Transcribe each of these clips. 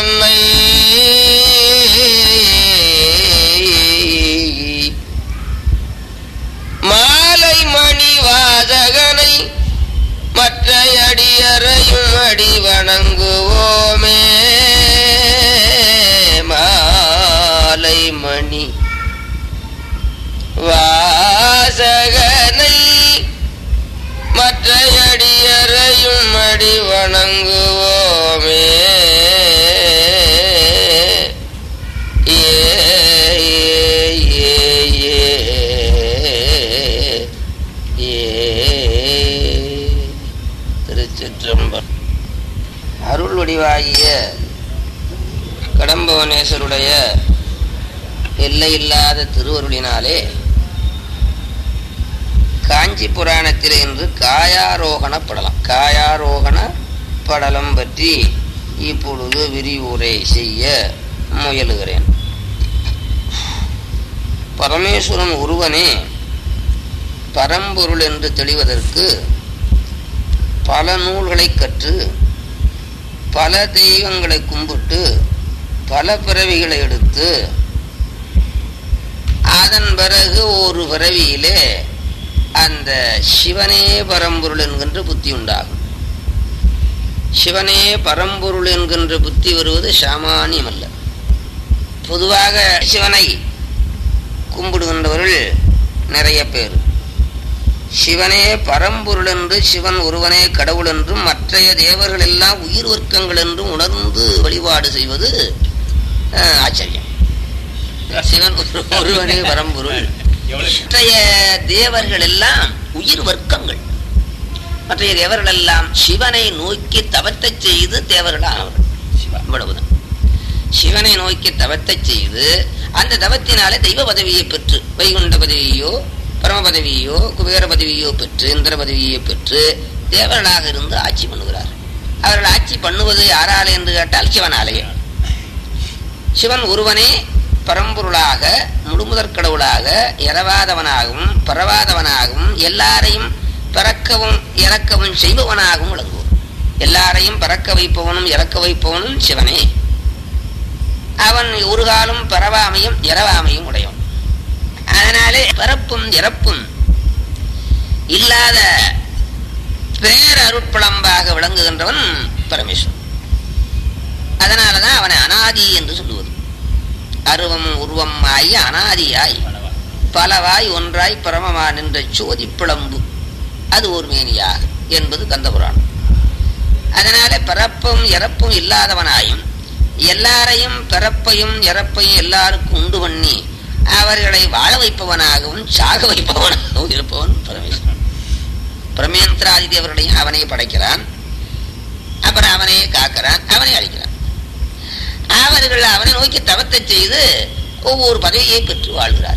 தன்னை மாலை மணி வாதகனை மற்ற அடியறையும் அடி வணங்குவோமே மாலை மணி வாசகனை மற்ற அடியறையும் அடி வணங்குவோமே ஏ ஏ, ஏ, ஏ, ஏ. திருச்சிற்றம்பலம் அருள் வடிவாகிய கடம்பவனேஸ்வருடைய எல்லையில்லாத திருவருளினாலே காஞ்சி புராணத்தில் இன்று காயாரோகண படலம் காயாரோகண படலம் பற்றி இப்பொழுது விரிவுரை செய்ய முயலுகிறேன் பரமேஸ்வரன் ஒருவனே பரம்பொருள் என்று தெளிவதற்கு பல நூல்களை கற்று பல தெய்வங்களை கும்பிட்டு பல பிறவிகளை எடுத்து அதன் பிறகு ஒரு பிறவியிலே அந்த சிவனே பரம்பொருள் என்கின்ற புத்தி உண்டாகும் சிவனே பரம்பொருள் என்கின்ற புத்தி வருவது சாமானியம் அல்ல பொதுவாக சிவனை கும்பிடுகின்றவர்கள் நிறைய பேர் சிவனே பரம்பொருள் என்று சிவன் ஒருவனே கடவுள் என்றும் மற்றைய தேவர்கள் எல்லாம் உயிர் வர்க்கங்கள் என்றும் உணர்ந்து வழிபாடு செய்வது அஹ், ஆச்சரியம் சிவன் ஒரு- ஒருவனே பரம்பொருள் மற்றைய தேவர்கள் எல்லாம் உயிர் வர்க்கங்கள் மற்றைய தேவர்கள் எல்லாம் சிவனை நோக்கி தவத்தைச் செய்து தேவர்களானவர்கள் இவ்வளவுதான் சிவனை நோக்கி தவத்தைச் செய்து அந்த தவத்தினாலே தெய்வ பதவியை பெற்று வைகுண்ட பதவியோ பரம பதவியோ குபேர பதவியோ பெற்று இந்திர பதவியை பெற்று தேவர்களாக இருந்து ஆட்சி பண்ணுகிறார் அவர்கள் ஆட்சி பண்ணுவது யாராலே என்று கேட்டால் சிவனாலேயே சிவன் ஒருவனே பரம்பொருளாக முழுமுதற் கடவுளாக இரவாதவனாகவும் பரவாதவனாகவும் எல்லாரையும் பிறக்கவும் இறக்கவும் செய்பவனாகவும் விளங்குவோம் எல்லாரையும் பறக்க வைப்பவனும் இறக்க வைப்பவனும் சிவனே அவன் ஒரு காலம் பரவாமையும் இரவாமையும் உடையவன் அதனாலே பிறப்பும் இறப்பும் இல்லாத பேரருட்பளம்பாக விளங்குகின்றவன் பரமேஸ்வரன் அதனாலதான் அவனை அனாதி என்று சொல்லுவது அருவம் உருவம் ஆகி அனாதியாய் பலவாய் ஒன்றாய் பரமமா நின்ற சோதி பிளம்பு அது ஒரு மேனியாக என்பது கந்தபுராணம் அதனால பிறப்பும் இறப்பும் இல்லாதவனாயும் எல்லாரையும் பிறப்பையும் இறப்பையும் எல்லாருக்கும் உண்டு பண்ணி அவர்களை வாழ வைப்பவனாகவும் சாக வைப்பவனாகவும் இருப்பவன் பரமேஸ்வரன் பிரமேந்திராதி தேவர்களையும் அவனே படைக்கிறான் அப்புறம் அவனையே காக்கிறான் அவனை அழிக்கிறான் அவர்கள் அவனை நோக்கி தவத்தை செய்து ஒவ்வொரு பதவியை பெற்று வாழ்கிறார்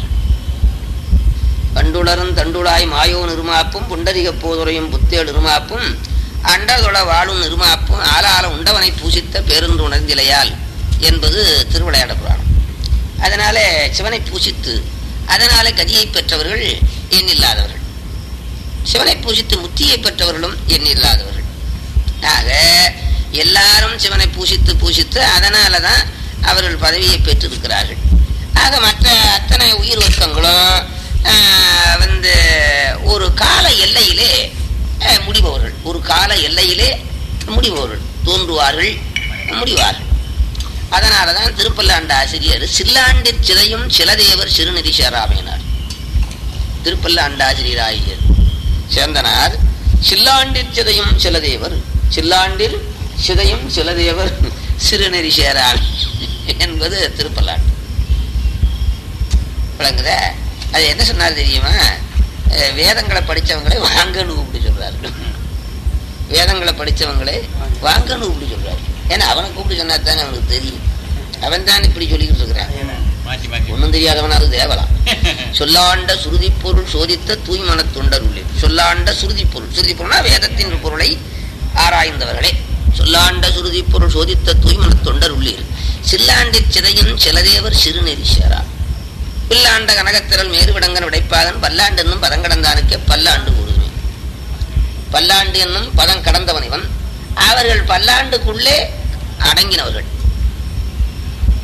கண்டுளரும் தண்டுளாய் மாயோ நிருமாப்பும் புண்டரிக போதுரையும் புத்தேள் நிருமாப்பும் அண்டதொட வாழும் நிருமாப்பும் ஆளால உண்டவனை பூசித்த பேருந்து உணர்ந்திலையால் என்பது திருவிளையாட புராணம் அதனால சிவனை பூசித்து அதனால கதியை பெற்றவர்கள் எண்ணில்லாதவர்கள் சிவனை பூசித்து முத்தியை பெற்றவர்களும் எண்ணில்லாதவர்கள் ஆக எல்லாரும் சிவனை பூசித்து பூசித்து அதனால தான் அவர்கள் பதவியை பெற்றிருக்கிறார்கள் ஆக மற்ற அத்தனை உயிர் வர்க்கங்களும் ஆஹ், வந்து ஒரு கால எல்லையிலே ஆஹ், முடிபவர்கள் ஒரு கால எல்லையிலே முடிபவர்கள் தோன்றுவார்கள் முடிவார்கள் அதனால தான் திருப்பல்லாண்ட ஆசிரியர் சில்லாண்டிற் சிதையும் சிலதேவர் சிறுநிதி சேராமையினார் திருப்பல்லாண்ட ஆசிரியர் ஆகியர் சேர்ந்தனார் சில்லாண்டிற் சிதையும் சிலதேவர் சில்லாண்டில் சிதையும் சிலதேவர் சிறுநெறி சேராமை என்பது திருப்பல்லாண்டு விளங்குத அது என்ன சொன்னார் தெரியுமா அஹ் வேதங்களை படிச்சவங்களை வாங்கன்னு கூப்பிட்டு சொல்றாரு வேதங்களை படிச்சவங்களே வாங்கன்னு கூப்பிட்டு சொல்றாரு ஏன்னா அவனை கூப்பிட்டு சொன்னா தானே அவனுக்கு தெரியும் அவன் தான் இப்படி சொல்லிக்கிட்டு இருக்கிறான் மாற்றி மாற்றி ஒன்றும் தெரியாதவன் அது தேவலாம் சொல்லாண்ட சுருதி பொருள் சோதித்த தூய்மன தொண்டர் உள்ளே சொல்லாண்ட சுருதி பொருள் சுருதி பொருள்னா வேதத்தின் பொருளை ஆராய்ந்தவர்களே சொல்லாண்ட சுருதி பொருள் சோதித்த தூய்மன தொண்டர் உள்ளீர் சில்லாண்டிற் சிதையின் சிலதேவர் சிறுநெறி சேரா பில்லாண்ட கனகத்திரல் மேறுவிடங்கன் விடைப்பாகன் பல்லாண்டு என்னும் பதம் கடந்தானுக்கே பல்லாண்டு கூறுமே பல்லாண்டு என்னும் பதம் கடந்தவன் இவன் அவர்கள் பல்லாண்டுக்குள்ளே அடங்கினவர்கள்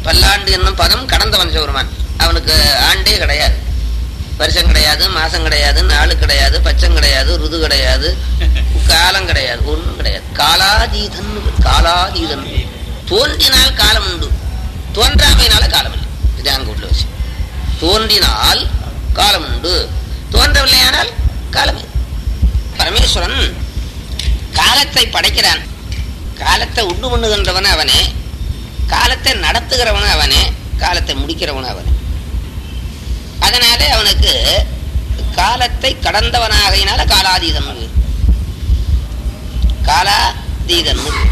பல்லாண்டு என்னும் பதம் கடந்தவன் சிவருமான் அவனுக்கு ஆண்டே கிடையாது வருஷம் கிடையாது மாசம் கிடையாது நாள் கிடையாது பச்சம் கிடையாது ருது கிடையாது காலம் கிடையாது ஒண்ணும் கிடையாது காலாதீதன் காலாதீதன் தோன்றினால் காலம் உண்டு தோன்றாமையினால காலம் இல்லை இது அங்க உள்ள விஷயம் தோன்றினால் காலம் உண்டு தோன்றவில்லையானால் காலம் இல்லை. பரமேஸ்வரன் காலத்தை படைக்கிறான் காலத்தை உண்டு பண்ணுகின்றவன் அவனே காலத்தை நடத்துகிறவன் அவனே காலத்தை முடிக்கிறவன் அவனே அதனாலே அவனுக்கு காலத்தை கடந்தவனாகையினால காலாதீதன் பேரு. காலாதீதன் பேரு.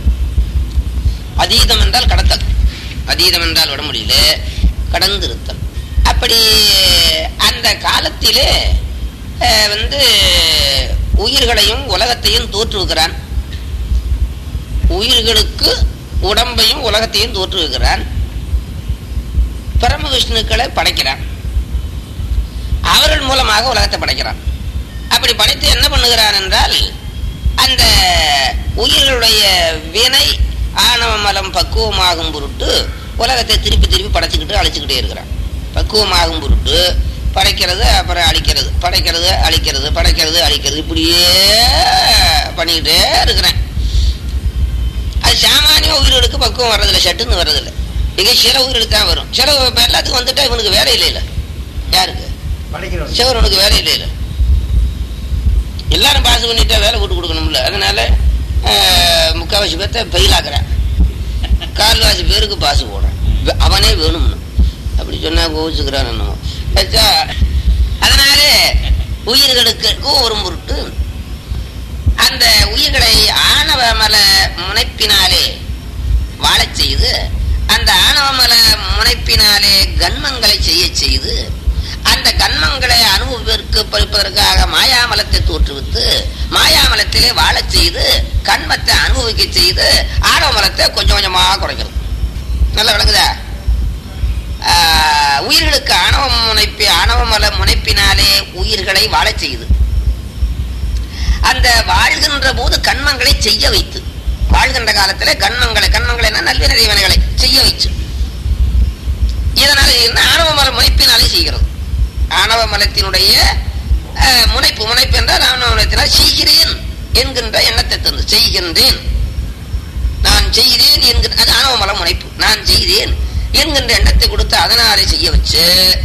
அதீதம் என்றால் கடத்தல் அதீதம் என்றால் விட முடியல கடந்திருத்தல் அப்படி அந்த காலத்திலே அஹ், வந்து உயிர்களையும் உலகத்தையும் தோற்றுவிக்கிறான் உயிர்களுக்கு உடம்பையும் உலகத்தையும் தோற்றுவிக்கிறான் பரம விஷ்ணுக்களை படைக்கிறான் அவர்கள் மூலமாக உலகத்தை படைக்கிறான் அப்படி படைத்து என்ன பண்ணுகிறான் என்றால் அந்த உயிர்களுடைய வினை ஆணவ மலம் பக்குவமாகும் பொருட்டு உலகத்தை திருப்பி திருப்பி படைச்சுக்கிட்டு அழிச்சுக்கிட்டே இருக்கிறான் பக்குவமாகும் பொருட்டு படைக்கிறது அப்புறம் அழிக்கிறது படைக்கிறது அழிக்கிறது படைக்கிறது அழிக்கிறது இப்படியே பண்ணிக்கிட்டே இருக்கிறேன் அது சாமானிய உயிர்களுக்கு பக்குவம் வர்றதில்லை சட்டுன்னு வர்றதில்லை இங்க சில உயிர்களுக்கு தான் வரும் சில இப்ப எல்லாத்துக்கும் வந்துட்டா இவனுக்கு வேலை இல்லை இல்ல யாருக்கு படைக்கிறவர் சிவரனுக்கு வேலை இல்லை இல்ல எல்லாரும் பாஸ் பண்ணிட்டா வேலை போட்டு கொடுக்கணும்ல அதனால ஆஹ், முக்காவாசி பேர்த்த ஃபெயிலாக்குறேன் கால்வாசி பேருக்கு பாஸ் போடுறேன் வே- அவனே வேணும்னு அப்படி சொன்னா கோவிச்சுக்கிறான் என்னமோ ஆச்சா? அதனாலே உயிர்களுக்கு வரும் பொருட்டு அந்த உயிர்களை ஆணவ மல முனைப்பினாலே வாழச் செய்து அந்த ஆணவ மல முனைப்பினாலே கன்மங்களை செய்ய செய்து அந்த கன்மங்களை அனுபவிற்கு பறிப்பதற்காக மாயாமலத்தை தோற்றுவித்து மாயாமலத்திலே வாழச் செய்து கண்மத்தை அனுபவிக்க செய்து ஆணவ மலத்தை கொஞ்சம் கொஞ்சமா குறைக்கிறது நல்லா விளங்குதா ஆஹ், உயிர்களுக்கு ஆணவ முனைப்பு ஆணவ மல முனைப்பினாலே உயிர்களை வாழச் செய்து அந்த வாழ்கின்ற போது கண்மங்களை செய்ய வைத்து வாழ்கின்ற காலத்துல கண்மங்களை கண்மங்களை என்ன நல்வினை தீவனைகளை செய்ய வைச்சு இதனால என்ன ஆணவ மல முனைப்பினாலே செய்கிறது ஆணவ மலத்தினுடைய அஹ், முனைப்பு முனைப்பு என்றால் ஆணவ மலத்தினால் செய்கிறேன் என்கின்ற எண்ணத்தை தந்து செய்கின்றேன் நான் செய்கிறேன் என்கிற அது ஆணவ மல முனைப்பு நான் செய்தேன் என்கின்ற எண்ணத்தை கொடுத்து அதனாலே செய்ய வச்சு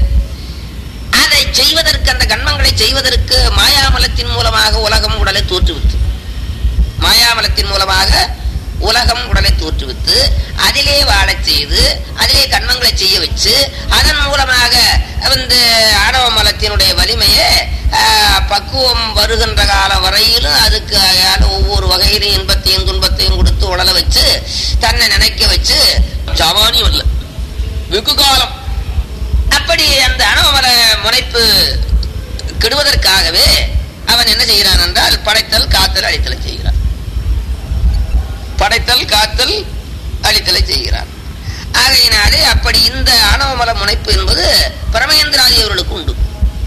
அதை செய்வதற்கு அந்த கண்மங்களை செய்வதற்கு மாயாமலத்தின் மூலமாக உலகம் உடலை தோற்றுவித்து மாயாமலத்தின் மூலமாக உலகம் உடலை தோற்றுவித்து அதிலே வாழச் செய்து அதிலே கண்மங்களை செய்ய வச்சு அதன் மூலமாக வந்து ஆணவ மலத்தினுடைய வலிமையை ஆஹ், பக்குவம் வருகின்ற காலம் வரையிலும் அதுக்கு அயால ஒவ்வொரு வகையிலும் இன்பத்தையும் துன்பத்தையும் கொடுத்து உடல வச்சு தன்னை நினைக்க வச்சு சாமானியம் இல்லை வெகு காலம் அப்படி அந்த அணுவமல முனைப்பு கெடுவதற்காகவே அவன் என்ன செய்கிறான் என்றால் படைத்தல் காத்தல் அழித்தலை செய்கிறான் படைத்தல் காத்தல் அழித்தலை செய்கிறான் ஆகையினாலே அப்படி இந்த ஆணவமல முனைப்பு என்பது பரமேந்திராதி அவர்களுக்கு உண்டு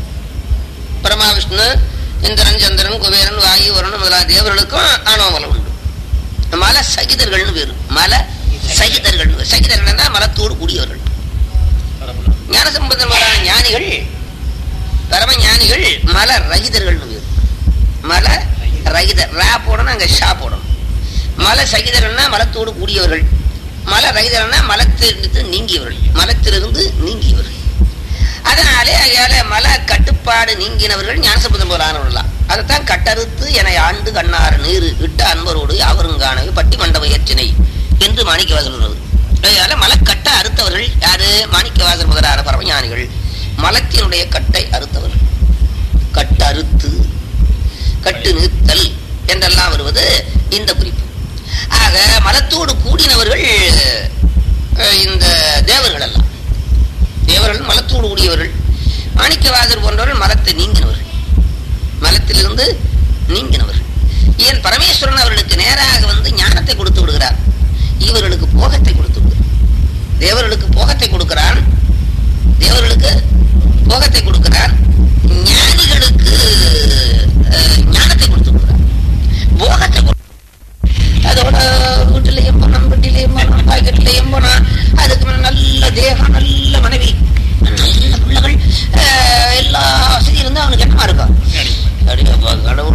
பரமாவிஷ்ணு இந்திரன் சந்திரன் குபேரன் வாயு வருணன் முதலான தேவர்களுக்கும் ஆணவமலம் உண்டு மல சகிதர்கள்னு பேரு மல சகிதர்கள் சகிதர்கள்னா மலத்தோடு கூடியவர்கள் ஞானசம்பந்தமான ஞானிகள் பரம ஞானிகள் மல ரகிதர்கள் மல ரகிதர் ரா போடணும் அங்க ஷா போடணும் மல சகிதர்கள்னா மலத்தோடு கூடியவர்கள் மல ரகிதர்னா மலத்திலிருந்து நீங்கியவர்கள் மலத்திலிருந்து நீங்கியவர்கள் அதனாலே அயால மல கட்டுப்பாடு நீங்கினவர்கள் ஞானசம்பந்தம் போலானவர்களாம் அதைத்தான் கட்டறுத்து என ஆண்டு கண்ணாறு நீர் இட்ட அன்பரோடு யாவருங்கானவை பட்டி மண்டப ஏற்றினை என்று மாணிக்கவாசல் சொல்றது அதனால மலக்கட்டை அறுத்தவர்கள் யாரு மாணிக்கவாசல் முதலான பரமஞானிகள் மலத்தினுடைய கட்டை அறுத்தவர்கள் கட்டறுத்து கட்டு நிறுத்தல் என்றெல்லாம் வருவது இந்த குறிப்பு ஆக மலத்தோடு கூடினவர்கள் அஹ், இந்த தேவர்கள் எல்லாம் தேவர்கள் மலத்தோடு கூடியவர்கள் மாணிக்கவாசர் போன்றவர்கள் மலத்தை நீங்கினவர்கள் மலத்திலிருந்து நீங்கினவர்கள் ஏன் பரமேஸ்வரன் அவர்களுக்கு நேராக வந்து ஞானத்தை கொடுத்து விடுகிறார் இவர்களுக்கு போகத்தை கொடுத்து விடுகிறார் தேவர்களுக்கு போகத்தை கொடுக்கிறான் தேவர்களுக்கு போகத்தை கொடுக்கிறான் ஞானிகளுக்கு அஹ், ஞானத்தை கொடுத்து விடுகிறார் போகத்தை கொடு- அதோட வீட்டுலயும் போனான் வீட்டிலையும் போனான் பாக்கெட்லயும் போனான் அதுக்கு மேல நல்ல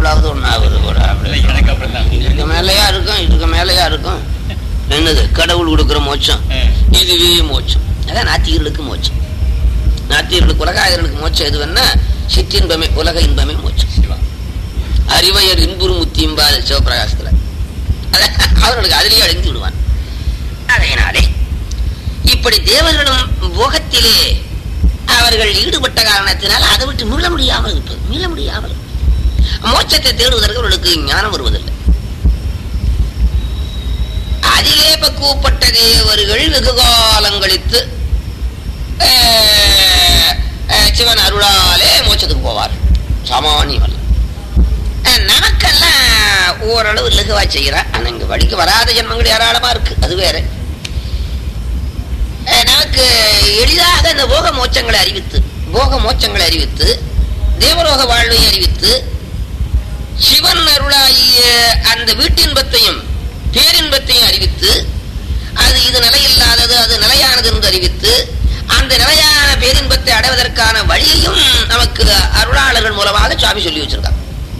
கடவுளாவது ஒன்றாவது கூட அப்படி எனக்கு அப்படிதான் இதுக்கு மேலேயா இருக்கும் இதுக்கு மேலேயா இருக்கும் என்னது கடவுள் கொடுக்குற மோட்சம் இதுவே மோட்சம் அதான் நாத்திகர்களுக்கு மோட்சம் நாத்திகர்களுக்கு உலகாயர்களுக்கு மோட்சம் எதுவன்னா சிற்றின்பமே உலக இன்பமே மோட்சம் சிவா அறிவையர் இன்புறு முத்தியும்பாத சிவபிரகாசத்துல அத- அவர்களுக்கு அதிலேயே அடைந்து விடுவான் அதனாலே இப்படி தேவர்களும் போகத்திலே அவர்கள் ஈடுபட்ட காரணத்தினால் அதை விட்டு மீள முடியாமல் இருப்பது மீள முடியாமல் இருப்பது. மோட்சத்தை தேடுவதற்கு அவர்களுக்கு ஞானம் வருவதில்லை அதிலே பக்குவப்பட்ட தேவர்கள் வெகு காலம் கழித்து அஹ், அஹ், சிவன் அருளாலே மோட்சத்துக்கு போவார் சாமானியம் அல்ல அஹ், நமக்கெல்லாம் ஓரளவு லகுவா செய்கிறா ஆனா இங்க வழிக்கு வராத ஜென்மங்கள் ஏராளமா இருக்கு அது வேற அஹ், நமக்கு எளிதாக இந்த போக மோட்சங்களை அறிவித்து போக மோட்சங்களை அறிவித்து தேவலோக வாழ்வை அறிவித்து சிவன் அருளாகிய அந்த வீட்டின்பத்தையும் பேரின்பத்தையும் அறிவித்து அது இது நிலையில்லாதது அது நிலையானது என்று அறிவித்து அந்த நிலையான பேரின்பத்தை அடைவதற்கான வழியையும் நமக்கு அருளாளர்கள் மூலமாக சுவாமி சொல்லி வச்சிருக்காங்க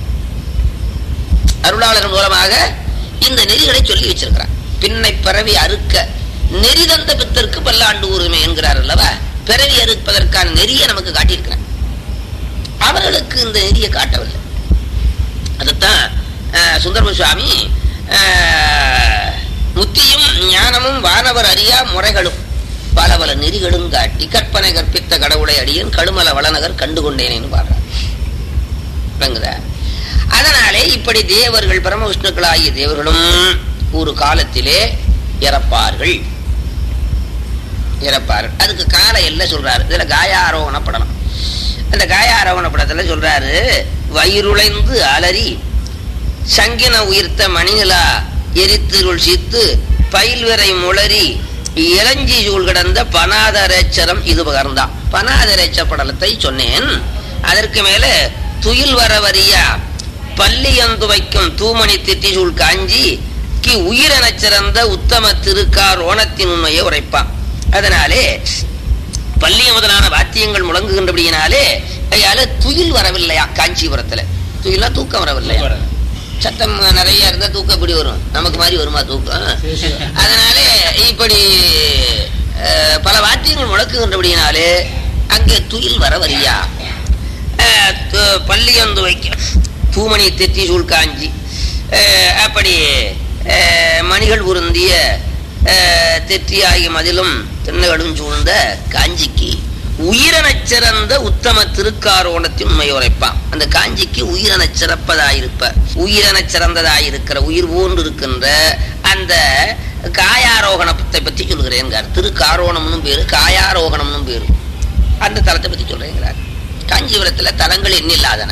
அருளாளர்கள் மூலமாக இந்த நெறிகளை சொல்லி வச்சிருக்கிறார் பின்னை பிறவி அறுக்க நெறி தந்த பித்தருக்கு பல்லாண்டு உரிமை என்கிறார் அல்லவா பிறவி அறுப்பதற்கான நெறியை நமக்கு காட்டியிருக்கிறார் அவர்களுக்கு இந்த நெறியை காட்டவில்லை அதுதான் அஹ், சுந்தரம சுவாமி அஹ், முத்தியும் ஞானமும் வானவர் அறியா முறைகளும் பல பல நெறிகளும் காட்டி கற்பனை கற்பித்த கடவுளை அடியேன் கழுமல வளநகர் கண்டுகொண்டேனேன்னு பாடுறார் விளங்குதா அதனாலே இப்படி தேவர்கள் பிரம்ம விஷ்ணுக்களாகிய தேவர்களும் ஒரு காலத்திலே இறப்பார்கள் இறப்பார்கள் அதுக்கு கால எல்லாம் சொல்றாரு இதுல காயாரோகண படலம் அந்த காயாரோகண படத்துல சொல்றாரு வயிறுளைந்து அலறி சங்கின உயிர்த்த மணிகளா எரித்திருள் சீத்து பயில்வரை முளரி இளஞ்சி சூழ் கிடந்த பனாதரேச்சரம் இது பகர்ந்தான் பனாதரேச்ச படலத்தை சொன்னேன் அதற்கு மேல துயில் வரவரியா பள்ளியந்துவைக்கும் தூமணி திட்டி சூழ் காஞ்சி கி உயிரெனச் சிறந்த உத்தம திருக்கார் ஓணத்தின் உண்மையை உரைப்பான் அதனாலே பள்ளிய முதலான வாத்தியங்கள் முழங்குகின்றபடியினாலே அயால துயில் வரவில்லையா காஞ்சிபுரத்துல துயிலா தூக்கம் வரவில்லையா சத்தம் நிறைய இருந்தா தூக்கம் எப்படி வரும் நமக்கு மாதிரி வருமா தூக்கம் அதனாலே இப்படி அஹ், பல வாத்தியங்கள் முழக்குகின்றபடியினாலே அங்கே துயில் வர வரியா அஹ், து- பள்ளியந்து வைக்க தூமணி தெத்தி சூழ் காஞ்சி அஹ், அப்படி அஹ், மணிகள் உருந்திய அஹ், தெற்றி ஆகிய மதிலும் திண்ணுகளும் சூழ்ந்த காஞ்சிக்கு உயிரெனச் சிறந்த உத்தம திருக்காரோணத்தின் உண்மை உரைப்பான் அந்த காஞ்சிக்கு உயிரெனச் சிறப்பதாயிருப்ப உயிரெனச் சிறந்ததாயிருக்கிற உயிர் போன்று இருக்கின்ற அந்த காயாரோகணத்தை பற்றி சொல்கிறேங்கிறார் திருக்காரோணம்னு பேரு காயாரோகணம்னு பேரு அந்த தலத்தை பத்தி சொல்றேங்கிறார் காஞ்சிபுரத்துல தலங்கள் எண்ணில்லாதன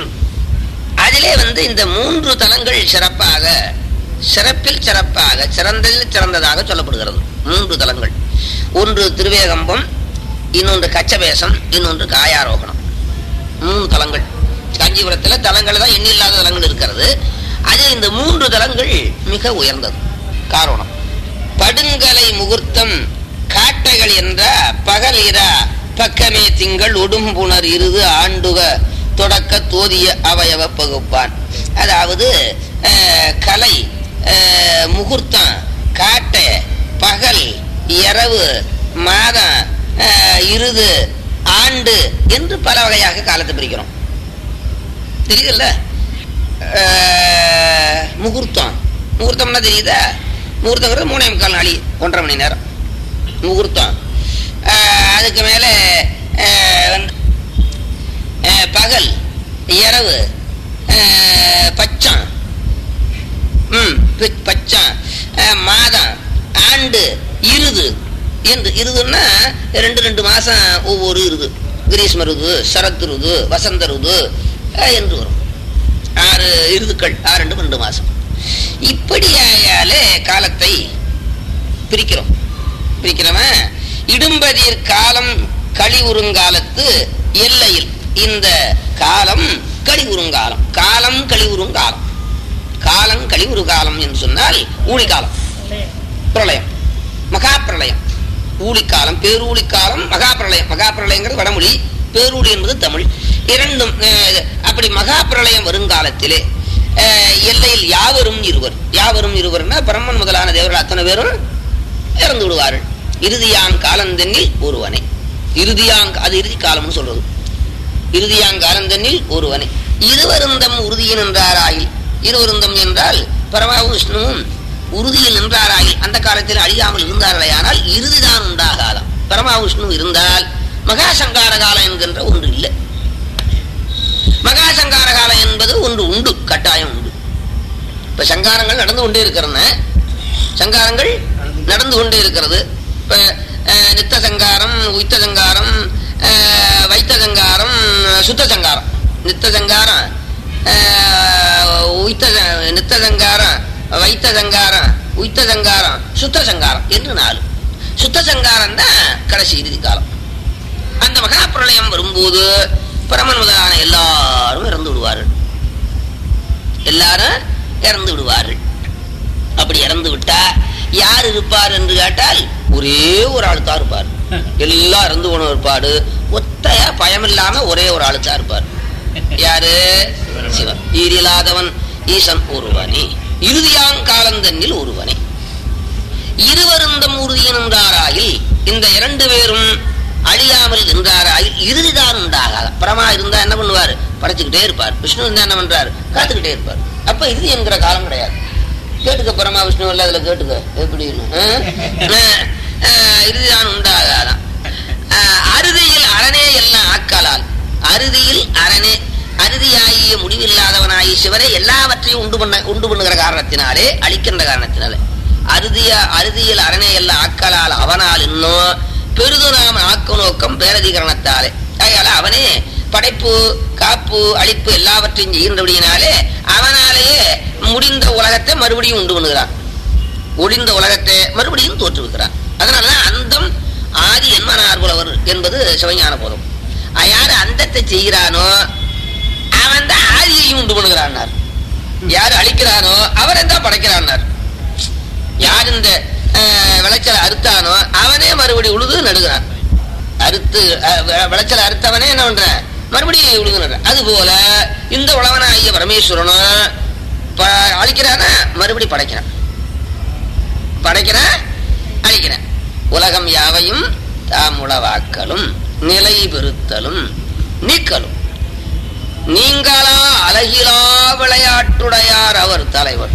அதிலே வந்து இந்த மூன்று தலங்கள் சிறப்பாக சிறப்பில் சிறப்பாக சிறந்ததில் சிறந்ததாக சொல்லப்படுகிறது மூன்று தலங்கள் ஒன்று திருவேகம்பம் இன்னொன்று கச்சபேசம் இன்னொன்று காயாரோகணம் மூணு தலங்கள் காஞ்சிபுரத்துல தலங்கள் தான் எண்ணில்லாத தலங்கள் இருக்கிறது அது இந்த மூன்று தலங்கள் மிக உயர்ந்தது காரணம் படுங்கலை முகூர்த்தம் காட்டைகள் என்ற பகல் இரா பக்கமே திங்கள் உடும்புணர் இருது ஆண்டுக தொடக்க தோதிய அவயவ பகுப்பான் அதாவது அஹ், கலை அஹ், முகூர்த்தம் காட்டை பகல் இரவு மாதம் அஹ், இருது ஆண்டு என்று பல வகையாக காலத்தை பிரிக்கிறோம் தெரியுதுல்ல அஹ், முகூர்த்தம் முகூர்த்தம்னா தெரியுதா முகூர்த்தங்கிறது மூணே முக்கால் நாளி ஒன்றரை மணி நேரம் முகூர்த்தம் அஹ், அதுக்கு மேலே அஹ், வந்து அஹ், பகல் இரவு அஹ், பச்சம் ம் பி- பச்சம் அஹ், மாதம் ஆண்டு இருது என்று இருதுன்னா ரெண்டு ரெண்டு மாசம் ஒவ்வொரு இருது கிரீஷ்ம ருது சரத் ருது வசந்த ருது அஹ், என்று வரும் ஆறு இருதுக்கள் ஆறு ரெண்டு ரெண்டு மாசம் இப்படி ஆயாலே காலத்தை பிரிக்கிறோம் பிரிக்கிறவன் இடும்பதிர் காலம் கழிவுறுங்காலத்து எல்லையில் இந்த காலம் கழிவுறுங்காலம் காலம் கழிவுறுங்காலம் காலம் கழிவுறு காலம் என்று சொன்னால் ஊழிக்காலம் பிரளயம் மகா பிரளயம் ஊழிக்காலம் பேரூழிக்காலம் மகா பிரளயம் மகா பிரளயங்கிறது வடமொழி பேரூழி என்பது தமிழ் இரண்டும் அஹ், அப்படி மகா பிரளயம் வருங்காலத்திலே அஹ், எல்லையில் யாவரும் இருவர் யாவரும் இருவர்னா பிரம்மன் முதலான தேவர்கள் அத்தனை பேரும் இறந்து விடுவார்கள் இறுதியான் காலந்தென்னில் ஒருவனே இறுதியாங் அது இறுதி காலம்னு சொல்றது இறுதியாங்காலந்தனில் ஒருவனே இருவருந்தம் உறுதியில் நின்றாராயில் இருவருந்தம் என்றால் பரமாவும் விஷ்ணுவும் உறுதியில் நின்றாராயில் அந்த காலத்தில் அழியாமல் இருந்தார்களேயானால் இறுதிதான் உண்டாகாதாம் பரமா விஷ்ணு இருந்தால் மகாசங்கார காலம் என்கின்ற ஒன்று இல்லை மகாசங்கார காலம் என்பது ஒன்று உண்டு கட்டாயம் உண்டு இப்ப சங்காரங்கள் நடந்து கொண்டே இருக்கிறன சங்காரங்கள் நடந்து கொண்டே இருக்கிறது இப்ப அஹ், நித்த சங்காரம் உய்த்த சங்காரம் அஹ், வைத்த சங்காரம் சுத்த சங்காரம் நித்த சங்காரம் அஹ், உய்த்த ச- நித்த சங்காரம் வைத்த சங்காரம் உய்த்த சங்காரம் சுத்த சங்காரம் என்று நாலு சுத்த சங்காரம் தான் கடைசி இறுதி காலம் அந்த மகா பிரளயம் வரும்போது பிரமன் முதலான எல்லாரும் இறந்து விடுவார்கள் எல்லாரும் இறந்து விடுவார்கள் அப்படி இறந்து விட்டா யார் இருப்பார் என்று கேட்டால் ஒரே ஒரு ஆள் தான் இருப்பார் எல்லாம் இறந்து போன இருப்பாடு ஒத்தையா பயமில்லாம ஒரே ஒரு ஆளு தான் இருப்பார் யாரு சிவன் ஈரில்லாதவன் ஈசன் ஒருவனே இறுதியாங்காலந்தன்னில் ஒருவனே இருவருந்தம் உறுதியின் என்றாராயில் இந்த இரண்டு பேரும் அழியாமல் இருந்தாராயில் இறுதிதான் உண்டாகாத பரமா இருந்தா என்ன பண்ணுவார் படைச்சுக்கிட்டே இருப்பார் விஷ்ணு இருந்தா என்ன பண்றாரு காத்துக்கிட்டே இருப்பார் அப்ப இறுதி என்கிற காலம் கிடையாது கேட்டுக்க பரமா விஷ்ணு இல்ல அதுல கேட்டுக்க எப்படின்னு ஆ? ஆ, இறுதிதான் உண்டாகாதான் ஆ, அறுதியில் அரணே எல்லாம் ஆக்கலால் அறுதியில் அரணே அறுதியாகிய முடிவில்லாதவனாகி சிவனை எல்லாவற்றையும் உண்டு பண்ண உண்டு பண்ணுகிற காரணத்தினாலே அழிக்கின்ற காரணத்தினாலே அறுதிய அறுதியில் அரணே எல்லாம் ஆக்கலால் அவனால் இன்னும் பெரிது நாம் ஆக்க நோக்கம் பேரதிகரணத்தாலே ஆகையால அவனே படைப்பு காப்பு அழிப்பு எல்லாவற்றையும் செய்கின்றபடியினாலே அவனாலேயே முடிந்த உலகத்தை மறுபடியும் உண்டு பண்ணுகிறான் ஒளிந்த உலகத்தை மறுபடியும் தோற்றுவிக்கிறான் அதனாலதான் அந்தம் ஆதி என்மனார் புலவர் என்பது சிவஞான போதும் யாரு அந்தத்தை செய்கிறானோ அவன் தான் ஆதியையும் உண்டு பண்ணுகிறான்னார் யாரு அழிக்கிறானோ அவரை தான் படைக்கிறான்னார் யார் இந்த அஹ், விளைச்சலை அறுத்தானோ அவனே மறுபடி உழுது நடுகிறான் அறுத்து அஹ், வி- விளைச்சலை அறுத்தவனே என்ன பண்றான் மறுபடியும் உழுது நடுறான் அது போல இந்த உழவனாகிய பரமேஸ்வரனும் ப- அழிக்கிறானா மறுபடி படைக்கிறான் படைக்கிறான் அழிக்கிறான் உலகம் யாவையும் தாமுளவாக்கலும் நிலை பெறுத்தலும் நீக்கலும் நீங்களா அழகிலா விளையாட்டுடையார் அவர் தலைவர்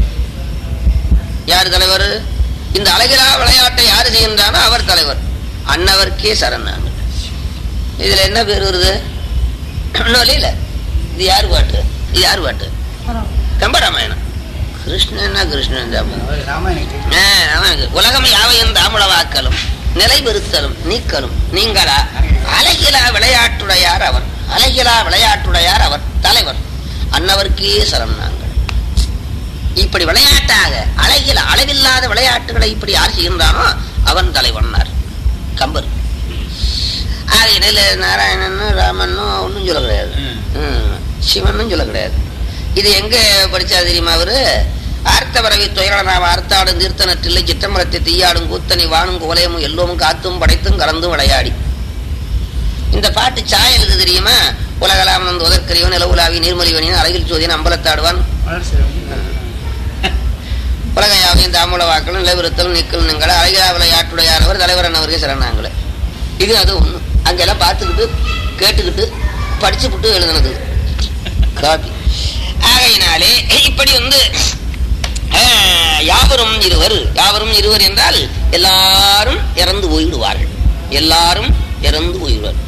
யார் தலைவர் இந்த அழகிலா விளையாட்டை யாரு செய்கின்றானோ அவர் தலைவர் அன்னவர்க்கே சரணாங்க இதுல என்ன பேர் வருது ஒண்ணும் இல்லையில இது யார் பாட்டு இது யார் பாட்டு கம்பராமாயணம் கிருஷ்ணன்னா கிருஷ்ணன் தான் ஆ, அவனுக்கு உலகம் யாவையும் தாமுளவாக்கலும் நிலை பெறுத்தலும் நீக்கலும் நீங்களா அழகிலா விளையாட்டுடையார் அவர் அழகிலா விளையாட்டுடையார் அவர் தலைவர் அன்னவர்க்கே சரம் நாங்கள் இப்படி விளையாட்டாக அழகில அளவில்லாத விளையாட்டுகளை இப்படி யார் செய்கின்றானோ அவன் தலைவன்னார் கம்பர் ஆகையினால நாராயணனும் ராமனும் ஒன்றும் சொல்ல கிடையாது ம், சிவனும் சொல்ல கிடையாது இது எங்க படிச்சா தெரியுமா அவரு ஆர்த்தவரவி துயரனாவ ஆர்த்தாடும் தீர்த்தனற்றில்லை சிற்றம்பலத்தை தீயாடும் கூத்தனை வானும் கோலையமும் எல்லோமும் காத்தும் படைத்தும் கலந்தும் விளையாடி இந்த பாட்டு சாய எழுது தெரியுமா உலகலாம் வந்து உதற்கரியவன் நிலவுலாவி நீர்மலிவனின் அழகில் சோதியன் அம்பலத்தாடுவான் உலக யாவையும் தாமுல வாக்களும் நிலவிருத்தலும் நிக்கல் நீங்கள் அழகிலா விளையாட்டுடையாரவர் தலைவரன் அவருக்கு சிறனாங்களே இது அது ஒண்ணு அங்கெல்லாம் பார்த்துக்கிட்டு கேட்டுக்கிட்டு படிச்சு விட்டு எழுதுனது காப்பி ஆகையினாலே இப்படி வந்து ஆஹ், யாவரும் இருவர் யாவரும் இருவர் என்றால் எல்லாரும் இறந்து போய்விடுவார்கள் எல்லாரும் இறந்து போய்விடுவார்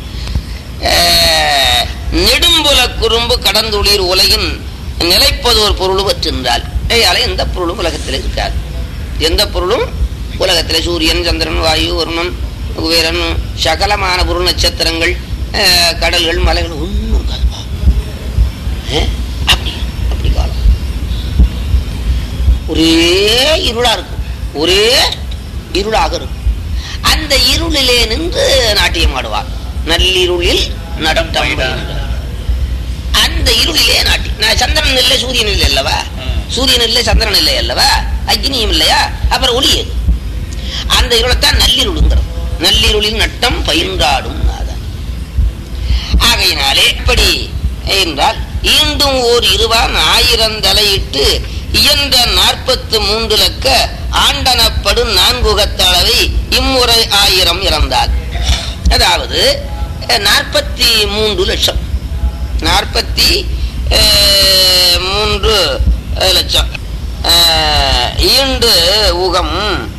ஆஹ், நெடும்புல குறும்பு கடந்துளிர் உலகின் நிலைப்பதோர் பொருள் பற்றிருந்தால் ஏயால எந்த பொருளும் உலகத்தில் இருக்காது எந்த பொருளும் உலகத்தில் சூரியன் சந்திரன் வாயு வருணன் குபேரன் சகலமான பொருள் நட்சத்திரங்கள் ஆஹ், கடல்கள் மலைகள் ஒன்றும் இருக்காதுப்பா ஆஹ், அப்படி அப்படி காலம் ஒரே இருளா இருக்கும் ஒரே இருளாக இருக்கும் அந்த இருளிலே நின்று நாட்டியம் ஆடுவார் நள்ளிருளில் நடட்டம் பயின்றார். அந்த இருளிலே நாட்டி நான் சந்திரன் இல்லை சூரியன் இல்லை அல்லவா சூரியன் இல்லை சந்திரன் இல்லை அல்லவா அக்னியும் இல்லையா அப்புறம் ஒளி எது அந்த இருளைத்தான் நள்ளிருளுங்கிறது நள்ளிருளில் நட்டம் பயின்றாடும் நாதன் ஆகையினாலே இப்படி என்றால் ஈண்டும் ஓர் இருவான் ஆயிரம் தலையிட்டு இயன்ற நாற்பத்து மூன்று லக்க ஆண்டனப்படும் நான்குகத்தளவை இம்முறை ஆயிரம் இறந்தார் அதாவது நாற்பத்தி மூன்று லட்சம் நாற்பத்தி மூன்று லட்சம் அஹ், ஈண்டு உகம்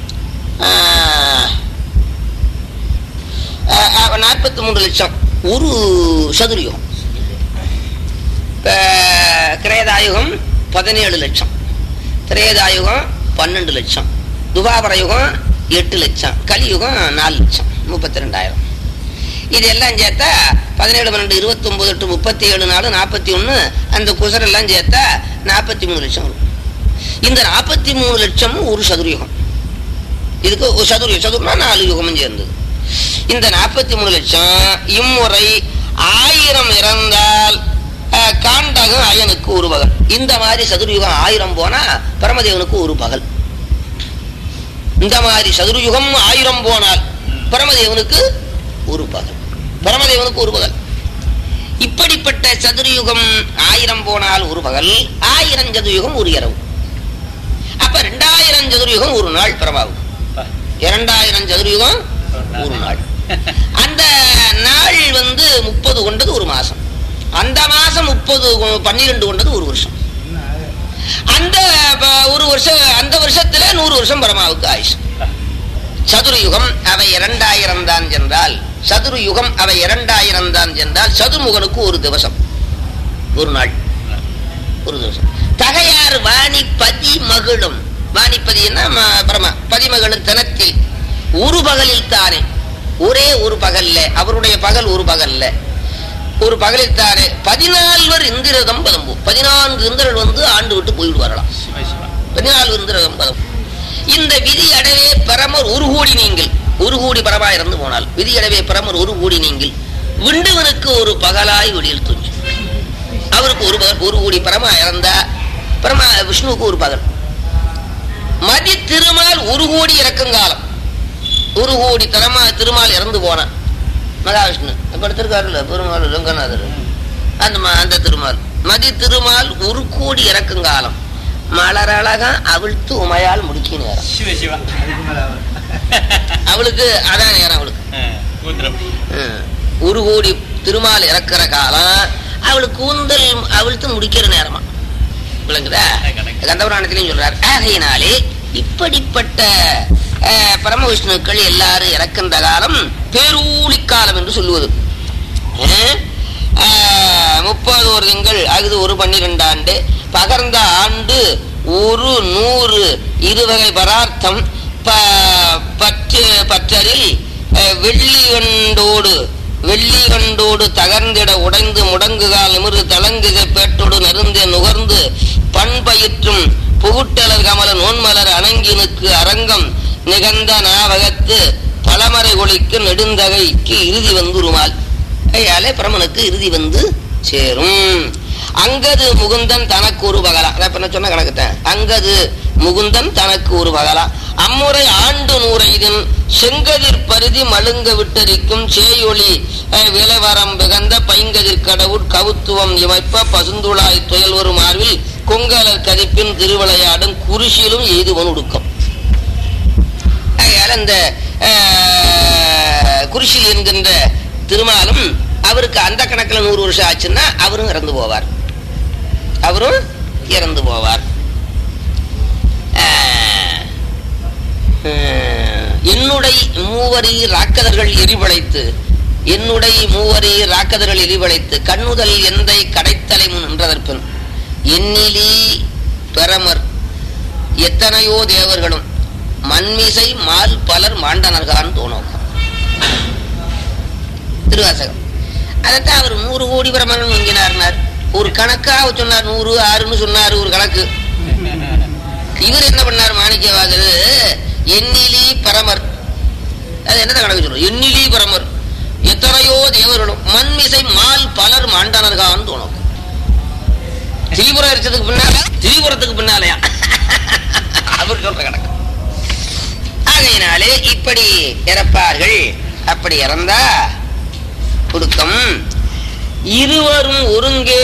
நாற்பத்தி மூன்று லட்சம் ஒரு சதுரயுகம் இப்ப கிரேதாயுகம் பதினேழு லட்சம் திரேதாயுகம் பன்னெண்டு லட்சம் துபாபர யுகம் எட்டு லட்சம் கலியுகம் நாலு லட்சம் முப்பத்தி ரெண்டாயிரம் இதெல்லாம் சேர்த்தா பதினேழு பன்னெண்டு இருபத்தி ஒன்பது எட்டு முப்பத்தி ஏழு நாலு நாற்பத்தி ஒன்று அந்த குசரெல்லாம் சேர்த்தா நாற்பத்தி மூணு லட்சம் வரும் இந்த நாற்பத்தி மூணு லட்சமும் ஒரு சதுரயுகம் இதுக்கு ஒரு சதுர சதுரம்னா நாலு யுகமும் சேர்ந்தது இந்த நாற்பத்தி மூணு லட்சம் இம்முறை ஆயிரம் இறந்தால் அஹ், காண்டகம் அயனுக்கு ஒரு பகல் இந்த மாதிரி சதுரயுகம் ஆயிரம் போனா பரமதேவனுக்கு ஒரு பகல் இந்த மாதிரி சதுரயுகம் ஆயிரம் போனால் பரமதேவனுக்கு ஒரு பகல் பரமதேவனுக்கு ஒரு பகல் இப்படிப்பட்ட சதுரயுகம் ஆயிரம் போனால் ஒரு பகல் ஆயிரம் சதுரயுகம் ஒரு இரவு அப்ப ரெண்டாயிரம் சதுரயுகம் ஒரு நாள் பரமாவுக்கு இரண்டாயிரம் சதுரயுகம் ஒரு நாள் அந்த நாள் வந்து முப்பது கொண்டது ஒரு மாசம் அந்த மாசம் முப்பது பன்னிரெண்டு கொண்டது ஒரு வருஷம் அந்த ப- ஒரு வருஷம் அந்த வருஷத்துல நூறு வருஷம் பரமாவுக்கு ஆயுஷ் சதுரயுகம் அவை இரண்டாயிரம் தான் சென்றால் சதுரயுகம் அவை இரண்டாயிரம் தான் சென்றால் சதுர்முகனுக்கு ஒரு திவசம் ஒரு நாள் ஒரு திவசம் தகையார் வாணி பதி மகிழும் வாணிப்பதினா ம- பரமா பதிமகளும் தினத்தில் ஒரு பகலில் தானே ஒரே ஒரு பகல்ல அவருடைய பகல் ஒரு பகல்ல ஒரு பகலில் தானே பதினால்வர் இந்திரதம் பதம்பு பதினான்கு இந்திரர்கள் வந்து ஆண்டு விட்டு போய்விடுவார்களாம் பதினாலு இந்திரதம் பதம் இந்த விதி அடவே பரமர் ஒரு கோடி நீங்கள் ஒரு கோடி பரமா இறந்து போனால் விதி அடவே பரமர் ஒரு கோடி நீங்கள் விண்டுவனுக்கு ஒரு பகலாய் வெளியில் துஞ்சு அவருக்கு ஒரு பகல் ஒரு கோடி பரமா இறந்தா பரமா விஷ்ணுவுக்கு ஒரு பகல் மதி திருமால் ஒரு கோடி இறக்குங்காலம் ஒரு கோடி தரமா திருமால் இறந்து போனான் மகாவிஷ்ணு படுத்திருக்காருல்ல பெருமாள் ரங்கநாதர் அந்த ம- அந்த திருமால் மதி திருமால் ஒரு கோடி இறக்குங்காலம் மலரழகா அவிழ்த்து உமையால் முடிக்க நேரம் சிவ சிவா அவளுக்கு அதான் நேரம் அவளுக்கு கூத்திரம் ம். ஒரு கோடி திருமால் இறக்குற காலம் அவளுக்கு கூந்தல் அவிழ்த்து முடிக்கிற நேரமா விளங்குதா கணக்கு. கந்தபுராணத்திலையும் சொல்றார் ஆகையினாலே இப்படிப்பட்ட அஹ், பரமவிஷ்ணுக்கள் எல்லாரும் இறக்கின்ற காலம் பேரூழி காலம் என்று சொல்லுவது அஹ், அஹ், முப்பது ஒரு திங்கள் அகுது ஒரு பன்னிரெண்டு ஆண்டு பகர்ந்த ஆண்டு ஒரு நூறு இருவகை பரார்த்தம் ப- பற்று பற்றரில் அஹ், வெள்ளி கண்டோடு வெள்ளி கண்டோடு தகர்ந்திட உடைந்து முடங்குகால் நிமிர்ந்து தளங்குக பேட்டோடு நருந்த நுகர்ந்து பண்பயிற்றும் புகுட்டலர் கமல நோன்மலர் அணங்கினுக்கு அரங்கம் நிகழ்ந்த நாவகத்து பலமறை ஒளிக்கு நெடுந்தகைக்கு இறுதி வந்து உருமால் ஐயாலே பிரமனுக்கு இறுதி வந்து சேரும் அங்கது முகுந்தன் தனக்கு ஒரு பகலா அதான் இப்ப நான் சொன்ன கணக்குத்தான் அங்கது முகுந்தன் தனக்கு ஒரு பகலா அம்முறை ஆண்டு நூறைதின் செங்கதிர் பருதி மழுங்க விட்டரிக்கும் சேயொளி அஹ், விலவரம் பிகந்த பைங்கதிர் கடவுட் கவுத்துவம் இமைப்ப பசுந்துளாய் துயல் ஒரு மார்பில் கொங்கலர் கதிப்பின் திருவிளையாடும் குருசிலும் எய்துவன் உடுக்கம் ஆகையால் அந்த அஹ், குருசில் என்கின்ற திருமாலும் அவருக்கு அந்த கணக்கில் நூறு வருஷம் ஆச்சுன்னா அவரும் இறந்து போவார் அவரும் இறந்து போவார் அஹ், அஹ், என்னுடைய மூவரி ராக்கதர்கள் எரிவளைத்து என்னுடைய மூவரி ராக்கதர்கள் எரிவளைத்து கண்ணுதல் எந்தை கடைத்தலை முன் நின்றதற்பின் எண்ணிலி பெறமர் எத்தனையோ தேவர்களும் மண்மிசை மால் பலர் மாண்டனர்கான் தோணும் திருவாசகம் அதைத்தான் அவர் நூறு கோடி பிரமணன் வாங்கினார்னார் ஒரு கணக்கா சொன்னார் நூறு ஆறுன்னு சொன்னார் ஒரு கணக்கு இவர் என்ன பண்ணார் மாணிக்கவாசர் எண்ணிலி பரமர் அது என்ன கணக்கு சொல்றோம் எண்ணிலி பரமர் எத்தனையோ தேவர்களும் மண்மிசை மால் பலர் மாண்டனர்கான் தோணும் திரிபுரம் இருக்கிறதுக்கு பின்னால திரிபுரத்துக்கு பின்னாலயா அவர் சொல்ற கணக்கு ஆகையினாலே இப்படி இறப்பார்கள் அப்படி இறந்தா கொடுக்கம் இருவரும் ஒருங்கே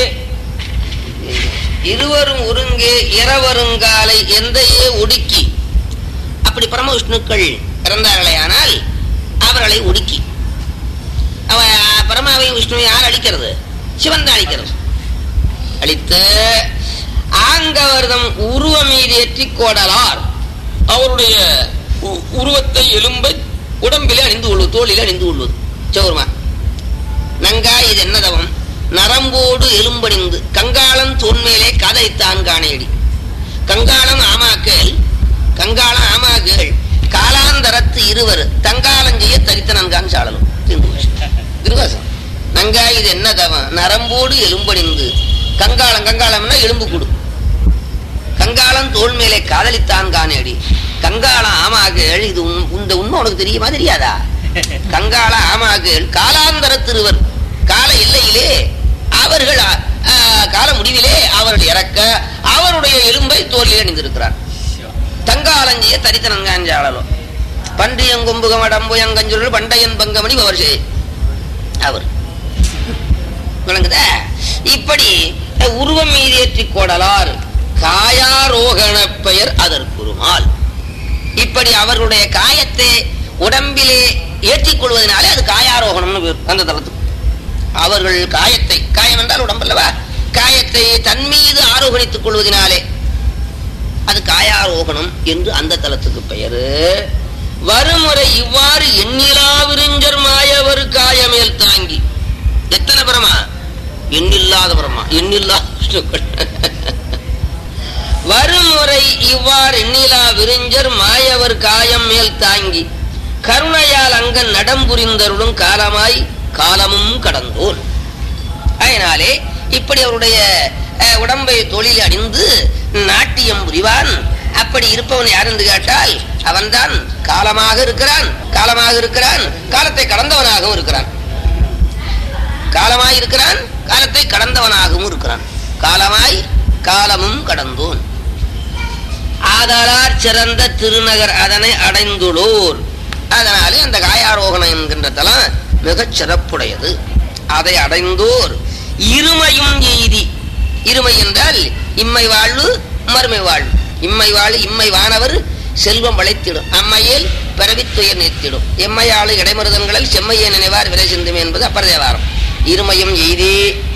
இருவரும் ஒருங்கே இரவருங்காலை எந்தையே ஒடுக்கி அப்படி பரமவிஷ்ணுக்கள் இறந்தார்களே ஆனால் அவர்களை ஒடுக்கி அவ பரமாவையும் விஷ்ணுவை யார் அழிக்கிறது சிவன் தான் அழிக்கிறது அழித்து ஆங்கவர்தம் உருவமீதேற்றி கோடலார் அவருடைய உ- உருவத்தை எலும்பை உடம்பிலே அணிந்து கொள்வது தோளிலே அணிந்து கொள்வது சௌர்மா நங்கா இது என்னதவம் நரம்போடு எலும்பணிந்து கங்காளம் தோன்மேலே கதைத்தான் காணேடி கங்காளம் ஆமாக்கள் கங்காளம் ஆமாக்கள் காலாந்தரத்து இருவர் தங்காலஞ்செய்ய தரித்த நன்கான் சாளலும் திருவாசம் நங்கா இது என்னதவம் நரம்போடு எலும்பணிந்து கங்காளம் கங்காளம்னா எலும்பு கூடு கங்காளம் தோல் மேலே காதலித்தான் காணேடி கங்காளம் ஆமாக்கள் இது உன்- இந்த உண்மை உனக்கு தெரியுமா தெரியாதா கங்காள ஆமாக்கள் காலாந்தர திருவர் கால எல்லையிலே அவர்கள் ஆ, கால முடிவிலே அவர்கள் இறக்க அவருடைய எலும்பை தோல்லில் அணிந்திருக்கிறார் தங்காலஞ்சிய தரித்தனங்காஞ்சாளலோ பன்றியங்கொம்புகம் அடம்புயங்கஞ்சுருள் பண்டையன் பங்கமணி பவர்ஷே அவர் விளங்குதா இப்படி உருவம் மீதேற்றி கோடலார் காயாரோகண பெயர் அதற்குருமால் இப்படி அவர்களுடைய காயத்தை உடம்பிலே ஏற்றிக் கொள்வதனாலே அது காயாரோகணம்னு பேர் அந்த தளத்துக்கு அவர்கள் காயத்தை காயம் என்றால் உடம்பல்லவா காயத்தை தன் மீது ஆரோகணித்துக் கொள்வதனாலே அது காயாரோகணம் என்று அந்த தலத்துக்கு பெயரு வருமுறை இவ்வாறு எண்ணிலா விரிஞ்சர் மாயவர் காயமேல் தாங்கி எத்தனை பரமா எண்ணில்லாத பரமா எண்ணில்லாத விஷ்ணுக்கள். வருமுறை இவ்வாறு எண்ணிலா விரிஞ்சர் மாயவர் காயம் மேல் தாங்கி கருணையால் அங்கன் நடம்புரிந்தருளும் காலமாய் காலமும் கடந்தோர் அதனாலே இப்படி அவருடைய அஹ், உடம்பை தொழில் அணிந்து நாட்டியம் புரிவான் அப்படி இருப்பவன் யார் என்று கேட்டால் அவன்தான் காலமாக இருக்கிறான் காலமாக இருக்கிறான் காலத்தை கடந்தவனாகவும் இருக்கிறான் காலமாய் இருக்கிறான் காலத்தை கடந்தவனாகவும் இருக்கிறான் காலமாய் காலமும் கடந்தோன் ஆதலார் சிறந்த திருநகர் அதனை அடைந்துள்ளோர் அதனாலே அந்த காயாரோகணம் என்கின்ற தலம் மிகச் சிறப்புடையது அதை அடைந்தோர் இருமையும் எய்தி இருமை என்றால் இம்மை வாழ்வு மறுமை வாழ்வு இம்மை வாழ்வு இம்மை வானவர் செல்வம் வளைத்திடும் அம்மையில் பிறவித்துயர் நீத்திடும் எம்மையாளு இடைமருதன்களில் செம்மையை நினைவார் விலை சிந்துமே என்பது அப்பர் தேவாரம் இருமையும் எய்தி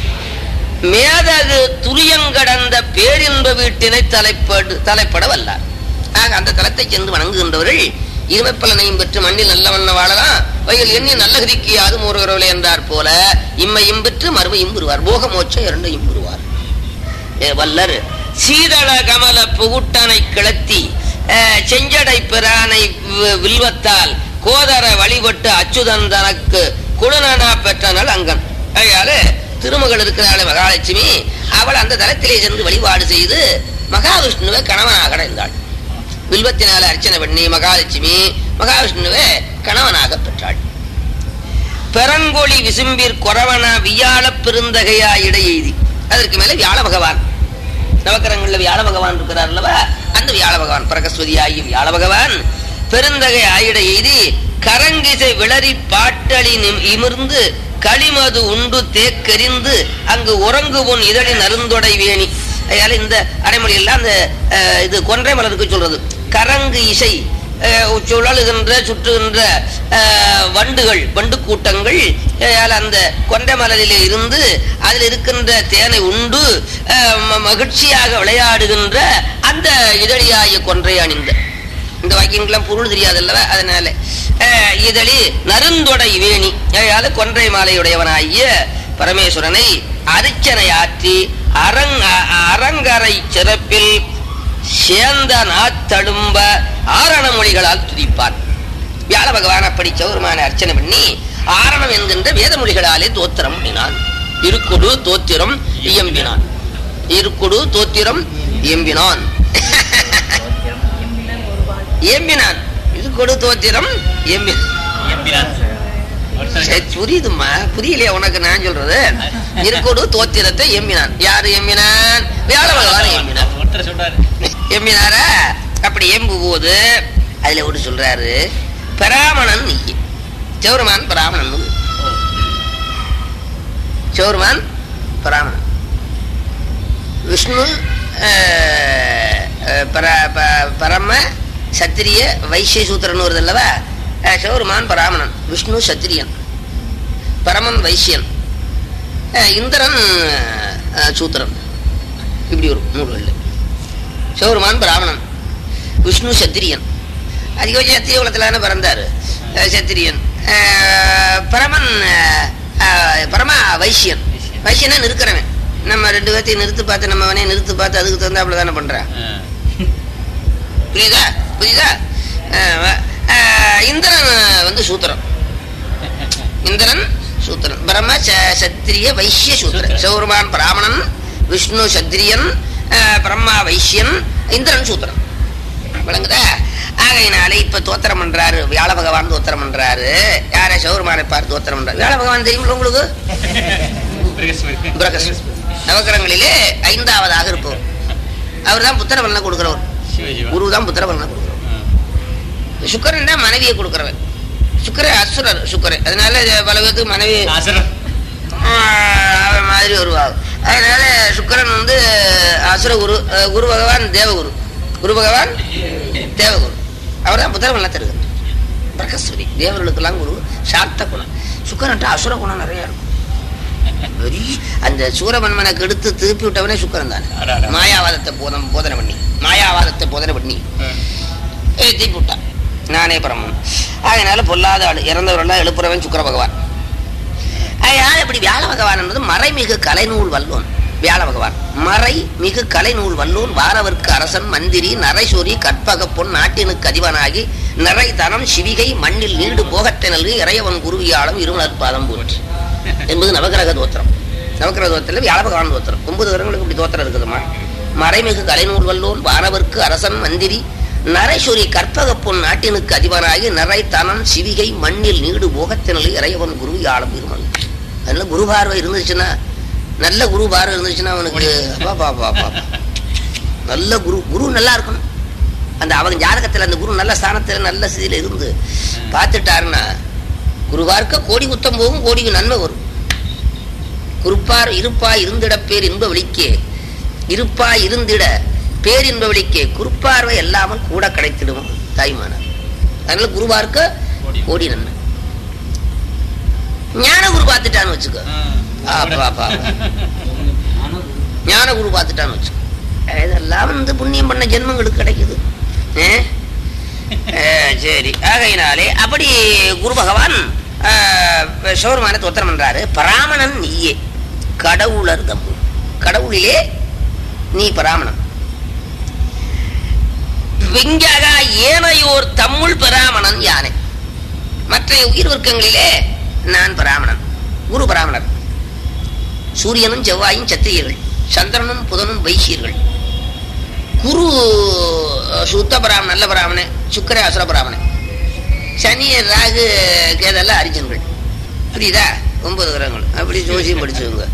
மேதகு துரியங்கடந்த பேரின்ப வீட்டினை தலைப்படு தலைப்பட வல்லார் ஆக அந்த தலத்தை சென்று வணங்குகின்றவர்கள் இருமைப்பலனையும் பெற்று மண்ணில் நல்லவண்ண வாழலாம் வயல் எண்ணி நல்ல கதிக்கு அது மூறுகிறவர்களே என்றார் போல இம்மையும் பெற்று மறுமையும் பெறுவார் போக மோட்சம் இரண்டையும் பெறுவார் ஏ வல்லர் சீதள கமல புகுட்டனை கிளத்தி அஹ், செஞ்சடை பிரானை வி- வில்வத்தால் கோதர வழிபட்டு அச்சுதன் தனக்கு குணனா பெற்றனல் அங்கன் அதனால திருமகள் இருக்கிறாள் மகாலட்சுமி அவள் அந்த தலத்திலே சென்று வழிபாடு செய்து மகாவிஷ்ணுவை கணவனாக அடைந்தாள் வில்வத்தினால அர்ச்சனை பண்ணி மகாலட்சுமி மகாவிஷ்ணுவை கணவனாக பெற்றாள் பெரங்கொழி விசும்பிற் கொரவன வியாழ பெருந்தகையா இடையெய்தி அதற்கு மேல வியாழ பகவான் நவக்கரங்கள்ல வியாழ பகவான் இருக்கிறார் அல்லவா அந்த வியாழ பகவான் பிரகஸ்வதியாகி வியாழ பகவான் பெருந்தகை ஆயிட எய்தி கரங்கிசை விளரி பாட்டளி நிம்- இமிர்ந்து களிமது உண்டு தேக்கெறிந்து அங்கு உறங்குவோன் இதழின் அருந்தொடை வேணி அதனால இந்த அடைமொழி எல்லாம் அந்த அஹ், இது கொன்றை மலருக்கு சொல்றது கரங்கு இசை அஹ், சுழலுகின்ற சுற்றுகின்ற அஹ், வண்டுகள் வண்டு கூட்டங்கள் அதனால அந்த கொண்டை மலரிலே இருந்து அதில் இருக்கின்ற தேனை உண்டு அஹ், ம- மகிழ்ச்சியாக விளையாடுகின்ற அந்த இதழியாய கொன்றை அணிந்த இந்த வாக்கியங்கள்லாம் பொருள் தெரியாதல்லவா அதனால அஹ், இதழி நருந்தொடை வேணி அதனால கொன்றை மாலையுடையவனாகிய பரமேஸ்வரனை அரிச்சனை ஆற்றி அரங் அ- அரங்கரை சிறப்பில் சேந்த நாத்தழும்ப ஆரண மொழிகளால் துதிப்பார் வியாழ பகவான் அப்படி சௌரமான அர்ச்சனை பண்ணி ஆரணம் என்கின்ற வேத மொழிகளாலே தோத்திரம் பண்ணினான் இருக்குடு தோத்திரம் இயம்பினான் இருக்குடு தோத்திரம் இயம்பினான் எம்பினான் இது கொடு தோத்திரம் எம்பி சரி, புரியுதும்மா புரியலையா உனக்கு நான் சொல்றது இருக்கொடு தோத்திரத்தை எம்பினான் யாரு எம்பினான் வியாழ பகவான் எம்பினான் ஒருத்தர் சொல்றாரு எம்பினாரா அப்படி எம்பு போது அதுல ஒரு சொல்றாரு பிராமணன் நீ சிவருமான் பிராமணன் சிவருமான் பிராமணன் விஷ்ணு அஹ், அஹ், பர- ப- பரம சத்திரிய வைசிய சூத்திரன் வருது அல்லவா அஹ், சிவருமான் பிராமணன் விஷ்ணு சத்திரியன் பரமன் வைசியன் அஹ், இந்திரன் அஹ், சூத்திரன் இப்படி ஒரு நூல்கள் சிவருமான் பிராமணன் விஷ்ணு சத்திரியன் அதிகபட்சம் சத்திரிய குலத்திலான பிறந்தார் அஹ், சத்திரியன் அஹ், பரமன் அஹ், அஹ், பரம வைசியன் வைசியனா நிற்கிறவன் நம்ம ரெண்டு பேர்த்தையும் நிறுத்து பார்த்து நம்ம அவனே நிறுத்து பார்த்து அதுக்கு தகுந்தாப்புல தானே பண்றான் புரியுதா புரியுதா அஹ், வ- அஹ், இந்திரன் வந்து சூத்திரம் இந்திரன் சூத்திரன் பிரம்ம ச- சத்திரிய வைசிய சூத்திரன் சிவருமான் பிராமணன் விஷ்ணு சத்திரியன் அஹ், பிரம்மா வைசியன் இந்திரன் சூத்திரன் விளங்குதா ஆகையினாலே இப்ப தோத்திரம் பண்றாரு வியாழ பகவான் தோத்திரம் பண்றாரு யார சிவருமானை பார்த்து தோத்திரம் பண்றாரு வியாழ பகவான் தெரியுமில்ல உங்களுக்கு பிரகஸ்பதி. நவக்கிரகங்களிலே ஐந்தாவதாக இருப்பவர் அவர் தான் புத்திர பலனை கொடுக்கிறவர் குரு தான் புத்திர பலனை கொடுக்கிறவர் சுக்கரன் தான் மனைவியை கொடுக்கிறவர் சுக்கர அசுரர் சுக்கரன் அதனால இது பல பேருக்கு மனைவி ஆஹ், அவர் மாதிரி வருவாங்க அதனால சுக்கரன் வந்து அசுர குரு அஹ், குரு பகவான் தேவகுரு குரு பகவான் தேவகுரு அவர் தான் புத்திர பலனை தருகிறார் பிரகஸ்பதி தேவர்களுக்கெல்லாம் குரு சாத்த குணம் சுக்கரன்ட்ட அசுர குணம் நிறைய இருக்கும் பெரிய அந்த சூரமன்மனை கெடுத்து திருப்பி விட்டவனே சுக்கரன் தான் அடாடா. மாயாவாதத்தை போதம் போதனை பண்ணி மாயாவாதத்தை போதனை பண்ணி ஏற்றி விட்டான் நானே பரமன் அதனால பொல்லாத ஆள் இறந்தவரெல்லாம் எழுப்புறவன் சுக்கர பகவான் அதனால இப்படி வியாழ பகவான் என்பது மறைமிகு கலைநூல் வல்லோன் வியாழ பகவான் மறை மிகு கலைநூல் வல்லோன் வாரவர்க்கு அரசன் மந்திரி நரைசூரி கற்பக பொன் நாட்டினுக்கு அதிபனாகி நிறை தனம் சிவிகை மண்ணில் நீடு போகற்ற நல்கு இறையவன் குருவியாளம் இருமலர் பாதம் போற்றி என்பது நவகிரக தோத்திரம் நவகிரக தோத்திரம் வியாழ பகவான் தோத்திரம் ஒன்பது கிரகங்களுக்கு இப்படி தோத்திரம் இருக்குதுமா மறைமிகு கலைநூல் வல்லோன் வானவர்க்கு அரசன் மந்திரி நரைசொரி கற்பக பொன் நாட்டினுக்கு அதிபனாகி நிறை தனம் சிவிகை மண்ணில் நீடு போகத்தினல் இறையவன் குரு ஆளும் இருமல் அதனால குரு பார்வை இருந்துச்சுன்னா நல்ல குரு பார்வை இருந்துச்சுன்னா அவனுக்கு அப்பா, அப்பா, அப்பா, அப்பா. நல்ல குரு குரு நல்லா இருக்கணும் அந்த அவங்க ஜாதகத்துல அந்த குரு நல்ல ஸ்தானத்துல நல்ல ஸ்திதியில இருந்து பார்த்துட்டாருன்னா குரு பார்க்க கோடி குத்தம் போகும் கோடிக்கு நன்மை வரும் குருப்பார் இருப்பாய் இருந்திட பேர் இன்ப வழிக்கே இருப்பாய் இருந்திட பேரின்ப வழிக்கே குறுப்பார்வை எல்லாமல் கூட கிடைத்திடும் தாய்மானார் அதனால குரு பார்க்க கோடி நன்மை ஞான குரு பார்த்துட்டான்னு வச்சுக்கோ அப்பா, அப்பா, அப்பா. ஞான குரு பார்த்துட்டான்னு வச்சுக்கோ இதெல்லாம் வந்து புண்ணியம் பண்ண ஜென்மங்களுக்கு கிடைக்குது ஏ? ஏ, சரி ஆகையினாலே அப்படி குரு பகவான் சௌரமான தோத்திரம் பண்றாரு பராமணன் நீயே கடவுளர் தம்மு கடவுளிலே நீ பராமணன் விஞ்ஞாகா ஏனையோர் தம்முள் பராமணன் யானை மற்ற உயிர் வர்க்கங்களிலே நான் பராமணன் குரு பராமணர் சூரியனும் செவ்வாயும் சத்திரியர்கள் சந்திரனும் புதனும் வைசியர்கள் குரு அஹ், சுத்த பிராமணன் நல்ல பிராமணன் சுக்கர அசுர பிராமணன் சனி ராகு கேதெல்லாம் அரிஜன்கள் புரியுதா ஒன்பது கிரகங்கள் அப்படி ஜோசியம் படிச்சவங்க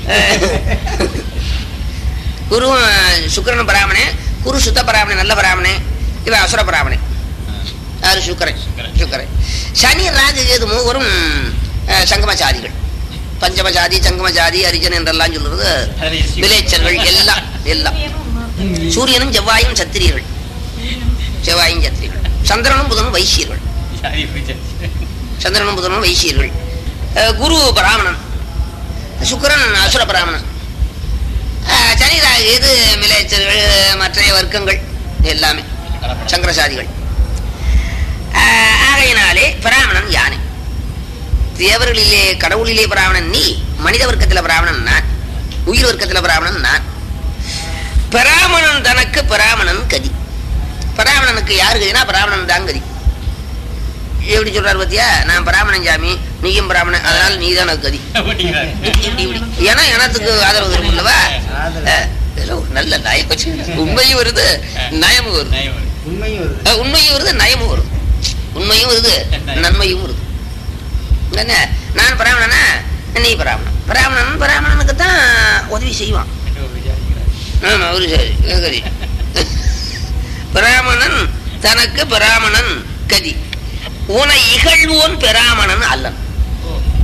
குரு சுக்கரன் பிராமணன் குரு சுத்த பிராமணன் நல்ல பிராமணன் இவன் அசுர பிராமணன் யாரு சுக்கரன் சுக்கிரன். சுக்கரன் சனி ராகு கேது மூவரும் அஹ், சங்கமசாதிகள் பஞ்சமசாதி சங்கமசாதி அரிஜன் என்றெல்லாம் சொல்றது விளைச்சல்கள் எல்லாம் எல்லாம் சூரியனும் செவ்வாயும் சத்திரியர்கள் செவ்வாயும் சத்திரியர்கள் சந்திரனும் புதனும் வைசியர்கள் சந்திரனும் புதனும் வைசியர்கள் அஹ், குரு பிராமணன் சுக்கிரன் அசுர பிராமணன் அஹ், சனி ராகு இது விளைச்சல்கள் மற்ற வர்க்கங்கள் எல்லாமே சங்கரசாதிகள் ஆஹ், ஆகையினாலே பிராமணன் யானை தேவர்களிலே கடவுளிலே பிராமணன் நீ மனித வர்க்கத்துல பிராமணன் நான் உயிர் வர்க்கத்துல பிராமணன் நான் பிராமணன் தனக்கு பிராமணன் கதி பிராமணனுக்கு யாரு கதினா பிராமணன் தான் கதி எப்படி சொல்றாரு பாத்தியா நான் பிராமணன் சாமி நீயும் பிராமணன் அதனால நீ தான் எனக்கு கதி இப்படி இப்படி ஏன்னா எனத்துக்கு ஆதரவு வரும் அல்லவா அஹ், இதெல்லாம் ஒரு நல்ல நயம் வச்சு உண்மையும் வருது நயமும் வருது உண்மையும் வருது அஹ் உண்மையும் வருது நயமும் வருது உண்மையும் வருது நன்மையும் வருது என்ன நான் பிராமணனா நீ பிராமணன் பிராமணன் பிராமணனுக்கு தான் உதவி செய்வான் ஆமா ஒரு சரி கதி பிராமணன் தனக்கு பிராமணன் கதி உன இகழ்வோன் பிராமணன் அல்லன்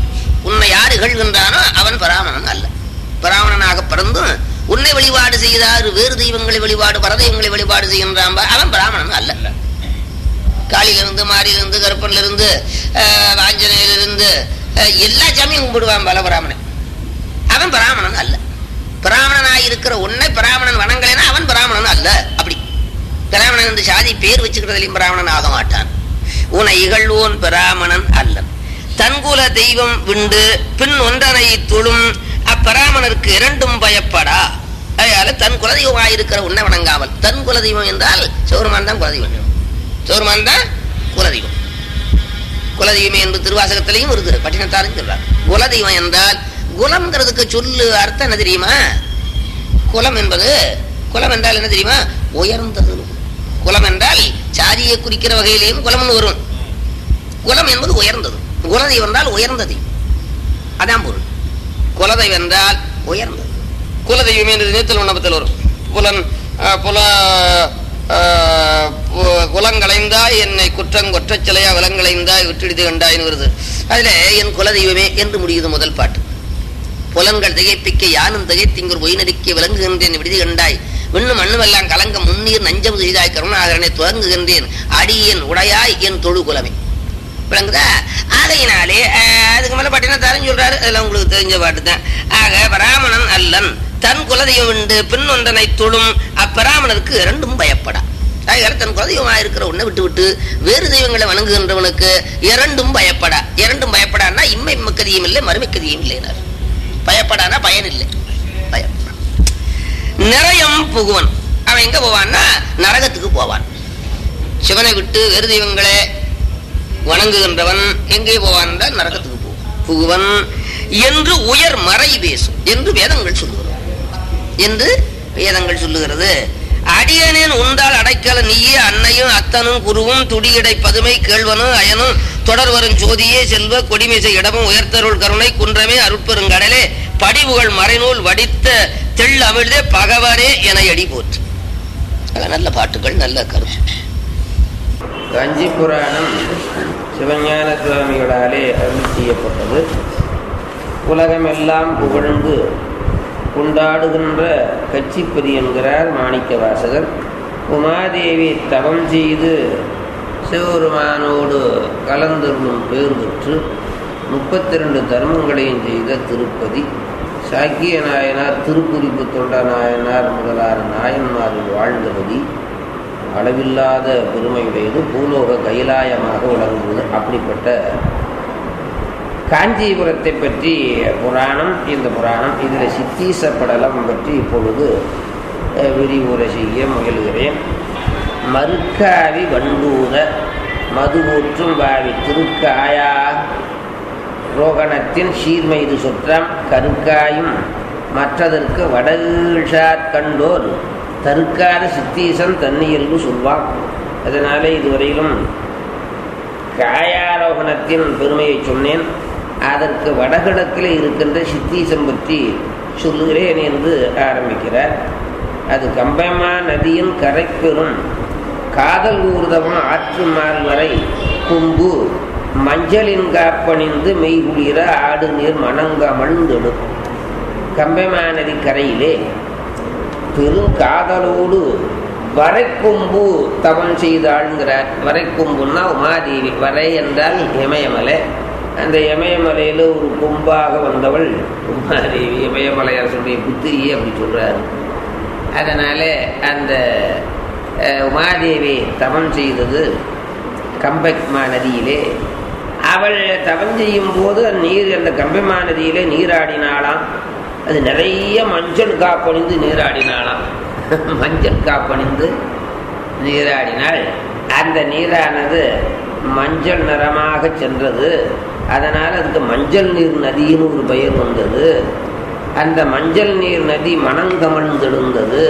உன்னை யார் இகழ்கின்றானோ அவன் பராமணன் அல்ல பராமணனாக பிறந்தும் உன்னை வழிபாடு செய்தார் வேறு தெய்வங்களை வழிபாடு பரதெய்வங்களை வழிபாடு செய்கின்றான் பார், அவன் பிராமணன் அல்ல காளியிலிருந்து மாரியிலிருந்து கருப்பனிலிருந்து அஹ், ஆஞ்சநேயிலிருந்து அஹ், எல்லா சாமியும் கும்பிடுவான் பல பிராமணன் அவன் பிராமணன் அல்ல பிராமணனாய் இருக்கிற உன்னை பிராமணன் வணங்கலைன்னா அவன் பிராமணன் அல்ல அப்படி பிராமணன் என்று சாதி பேர் வச்சுக்கிறதுலையும் பிராமணன் ஆக மாட்டான் உன்னை இகழ்வோன் பிராமணன் அல்லன் தன்குல தெய்வம் விண்டு பின் ஒன்றனை தொழும் அப்பிராமணருக்கு இரண்டும் பயப்படா அதனால தன் குலதெய்வமாயிருக்கிற உன்னை வணங்காமல் தன் குலதெய்வம் என்றால் சௌரமான் தான் குலதெய்வம் சௌரமான் தான் குலதெய்வம் குலதெய்வமே என்று திருவாசகத்திலையும் இருக்குது பட்டினத்தாரும் சொல்றார் குலதெய்வம் என்றால் குலம்ங்கிறதுக்கு சொல்லு அர்த்தம் என்ன தெரியுமா குலம் என்பது குலம் என்றால் என்ன தெரியுமா உயர்ந்தது குலம் என்றால் சாதியை குறிக்கிற வகையிலேயும் குலம்னு வரும் குலம் என்பது உயர்ந்தது குலதெய்வம் என்றால் உயர்ந்தது அதான் பொருள் குலதெய்வம் என்றால் உயர்ந்தது குலதெய்வம் என்று நீத்தல் உணவத்தில் வரும் புலன் அஹ், புல அஹ், பு- குலங்களைந்தாய் என்னை குற்றம் கொற்றச் சிலையா விலங்களைந்தாய் விட்டுடிது கண்டாயின்னு வருது அதுல என் குலதெய்வமே என்று முடியுது முதல் பாட்டு புலன்கள் திகைப்பிக்க யானும் திகைத்திங்கர் ஒயினடிக்க விளங்குகின்றேன் விடுதி கண்டாய் விண்ணும் மண்ணும் எல்லாம் கலங்க முன்னீர் நஞ்சம் செய்தாய் கருணாகரனை துவங்குகின்றேன் அடியேன் உடையாய் என் தொழு குலமே விளங்குதா ஆகையினாலே அஹ், அதுக்கு மேல பாத்தீங்கன்னா தரம் சொல்றாரு அதெல்லாம் உங்களுக்கு தெரிஞ்ச பாட்டு தான் ஆக பராமணன் அல்லன் தன் குலதெய்வம் உண்டு பின் ஒன்றனை தொழும் அப்பிராமணருக்கு இரண்டும் பயப்படா ஆகையால தன் குலதெய்வமா இருக்கிற உன்னை விட்டு விட்டு வேறு தெய்வங்களை வணங்குகின்றவனுக்கு இரண்டும் பயப்படா இரண்டும் பயப்படான்னா இம்மை மக்கதியும் இல்லை மறுமைக்கதியும் இல்லைனார் பயப்படானா பயன் இல்லை பயம் நிறையம் புகுவன் அவன் எங்க போவான்னா நரகத்துக்கு போவான் சிவனை விட்டு வேறு தெய்வங்களை வணங்குகின்றவன் எங்கே போவான் என்றால் நரகத்துக்கு போவான் புகுவன் என்று உயர் மறை பேசும் என்று வேதங்கள் சொல்லுகிறது என்று வேதங்கள் சொல்லுகிறது அடியனேன் உண்டால் அடைக்கல நீயே அன்னையும் அத்தனும் குருவும் துடியடை பதுமை கேழ்வனும் அயனும் தொடர் வரும் ஜோதியே செல்வ கொடிமிசை இடமும் உயர்த்தருள் கருணை குன்றமே அருட்பெருங்கடலே படிவுகள் மறைநூல் வடித்த தெள் அமிழ்தே பகவரே என அடி போற்று ஆக நல்ல பாட்டுகள் நல்ல கருத்து காஞ்சி புராணம் சிவஞான சுவாமிகளாலே அருள் செய்யப்பட்டது உலகமெல்லாம் புகழ்ந்து கொண்டாடுகின்ற கச்சிப்பதி என்கிறார் மாணிக்க வாசகர் உமாதேவி தவம் செய்து சிவபெருமானோடு கலந்தருளும் பேர் பெற்று முப்பத்தி ரெண்டு தர்மங்களையும் செய்த திருப்பதி சாக்கிய நாயனார் திருக்குறிப்பு தொண்ட நாயனார் முதலான நாயன்மாரில் வாழ்ந்தபதி அளவில்லாத பெருமையுடையது பூலோக கைலாயமாக விளங்குவது அப்படிப்பட்ட காஞ்சிபுரத்தை பற்றி புராணம் இந்த புராணம் இதில் சித்தீச படலம் பற்றி இப்பொழுது அஹ், விரிவுரை செய்ய முயல்கிறேன் மறுக்காவி வண்டூர மதுவூற்றும் பாவி திருக்காயா ரோகணத்தின் சீர்மைது சுற்றம் கருக்காயும் மற்றதற்கு வடகீழ்ஷாத் கண்டோர் தருக்காத சித்தீசன் தன்னியல்பு சொல்வான் அதனாலே இதுவரையிலும் காயாரோகணத்தின் பெருமையை சொன்னேன் அதற்கு வடகிழக்கில் இருக்கின்ற சித்தீசம் பற்றி சொல்லுகிறேன் என்று ஆரம்பிக்கிறார் அது கம்பமா நதியின் கரைப்பெறும் காதல் ஊர்தவம் ஆற்று மால் வரை கும்பு மஞ்சளின் காப்பணிந்து மெய்குளிர ஆடு நீர் மணங்கமழ்ந்தெடும் கம்பமா நதி கரையிலே பெரும் காதலோடு வரைக்கொம்பு தவம் செய்தாள்ங்கிறார் வரைக்கொம்புன்னா உமாதேவி வரை என்றால் இமயமலை அந்த இமயமலையில் ஒரு கொம்பாக வந்தவள் உமாதேவி இமயமலையாசுடைய புத்திரியை அப்படி சொல்றார் அதனால அந்த அஹ், உமாதேவி தவம் செய்தது கம்பக்மா நதியிலே அவள் தவம் செய்யும் போது நீர் அந்த கம்பமா நதியிலே நீராடினாளாம் அது நிறைய மஞ்சள் காப்பணிந்து நீராடினாளாம் மஞ்சள் காப்பணிந்து நீராடினாள் அந்த நீரானது மஞ்சள் நிறமாக சென்றது அதனால் அதுக்கு மஞ்சள் நீர் நதின்னு ஒரு பெயர் வந்தது அந்த மஞ்சள் நீர் நதி மணங்கமழ்ந்தெழுந்தது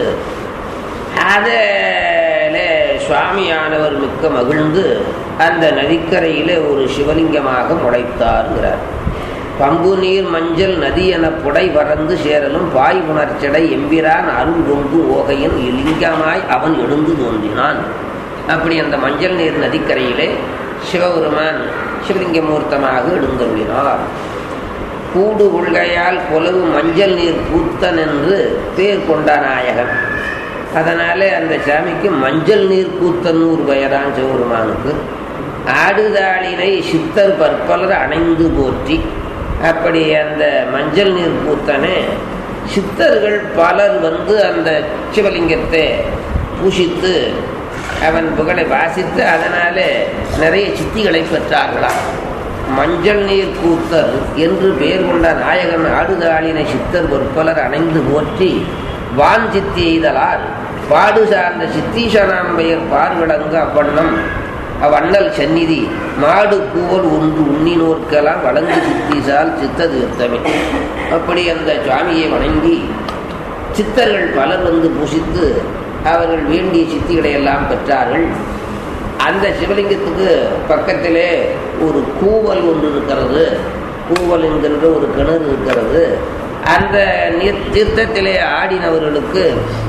அதில் சுவாமியானவர் மிக்க மகிழ்ந்து அந்த நதிக்கரையிலே ஒரு சிவலிங்கமாக முளைத்தாருங்கிறார் பம்பு நீர் மஞ்சள் நதி என புடை பறந்து சேரலும் பாய் உணர்ச்சடை எம்பிரான் அருள் கொண்டு ஓகையின் லிங்கமாய் அவன் எழுந்து தோன்றினான் அப்படி அந்த மஞ்சள் நீர் நதிக்கரையிலே சிவபெருமான் சிவலிங்க மூர்த்தமாக எழுந்தருளினார் கூடு கொள்கையால் கொலவு மஞ்சள் நீர் பூத்தன் என்று பேர் கொண்ட நாயகன் அதனாலே அந்த சாமிக்கு மஞ்சள் நீர் கூத்தன் ஒரு பெயரான் சிவபெருமானுக்கு ஆடுதாளினை சித்தர் பற்பலர் அணைந்து போற்றி அப்படி அந்த மஞ்சள் நீர் பூத்தனே சித்தர்கள் பலர் வந்து அந்த சிவலிங்கத்தை பூஷித்து அவன் புகழை வாசித்து அதனாலே நிறைய சித்திகளை பெற்றார்களாம் மஞ்சள் நீர் கூத்தர் என்று பெயர் கொண்ட நாயகன் ஆடுதாளினை சித்தர் பொற்பலர் அணைந்து போற்றி வான் சித்தி எய்தலால் பாடு சார்ந்த சித்தீசனாம் பெயர் பார்விளங்கு அவ்வண்ணம் அவ்வண்ணல் சந்நிதி மாடு கூவல் ஒன்று உண்ணினோர்க்கெல்லாம் வழங்கு சித்தீசால் சித்த தீர்த்தமே அப்படி அந்த சுவாமியை வணங்கி சித்தர்கள் பலர் வந்து பூசித்து அவர்கள் வேண்டிய சித்திகளை எல்லாம் பெற்றார்கள் அந்த சிவலிங்கத்துக்கு பக்கத்திலே ஒரு கூவல் ஒன்று இருக்கிறது கூவல் என்கின்ற ஒரு கிணறு இருக்கிறது அந்த நீர் தீர்த்தத்திலே ஆடினவர்களுக்கு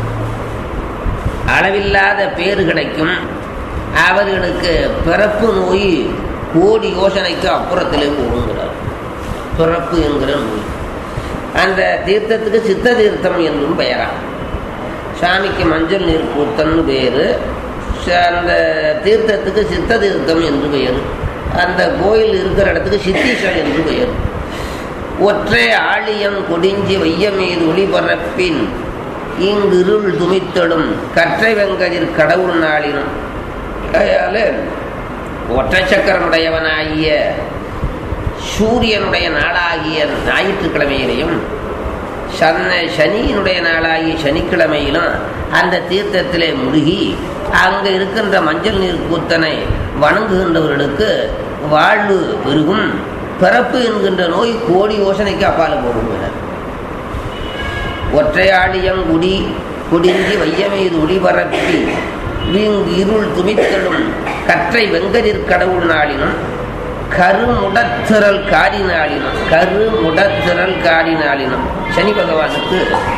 அளவில்லாத பேறு கிடைக்கும் அவர்களுக்கு பிறப்பு நோய் கோடி யோசனைக்கு அப்புறத்திலே போகுங்கிறார் பிறப்பு என்கிற நோய் அந்த தீர்த்தத்துக்கு சித்த தீர்த்தம் என்றும் பெயரா சாமிக்கு மஞ்சள் நீர் கூத்தன்னு பேர் அந்த தீர்த்தத்துக்கு சித்த தீர்த்தம் என்று பெயர் அந்த கோயில் இருக்கிற இடத்துக்கு சித்தீஸ்வரன் என்று பெயர் ஒற்றை ஆழியம் கொடிஞ்சி வையமீது ஒளிபரப்பின் இங்கிருள் துமித்தடும் கற்றை வெங்கதிர் கடவுள் நாளினும் அதனால ஒற்றை சக்கரமுடையவனாகிய சூரியனுடைய நாளாகிய ஞாயிற்றுக்கிழமையிலையும் சன்ன சனியினுடைய நாளாகிய சனிக்கிழமையிலும் அந்த தீர்த்தத்திலே முழுகி அங்கே இருக்கின்ற மஞ்சள் நீர் கூத்தனை வணங்குகின்றவர்களுக்கு வாழ்வு பெருகும் பிறப்பு என்கின்ற நோய் கோடி யோசனைக்கு அப்பால போகும் ஒற்றையாளியங்குடி குடிஞ்சி வையமீது ஒளிபரப்பி வீங்கு இருள் துமித்தலும் கற்றை வெங்கதிர் கடவுள் நாளினும் கருமுடத்திரல் காரி நாளினும் கருமுடத்திரல் காரி நாளினும் சனி பகவானுக்கு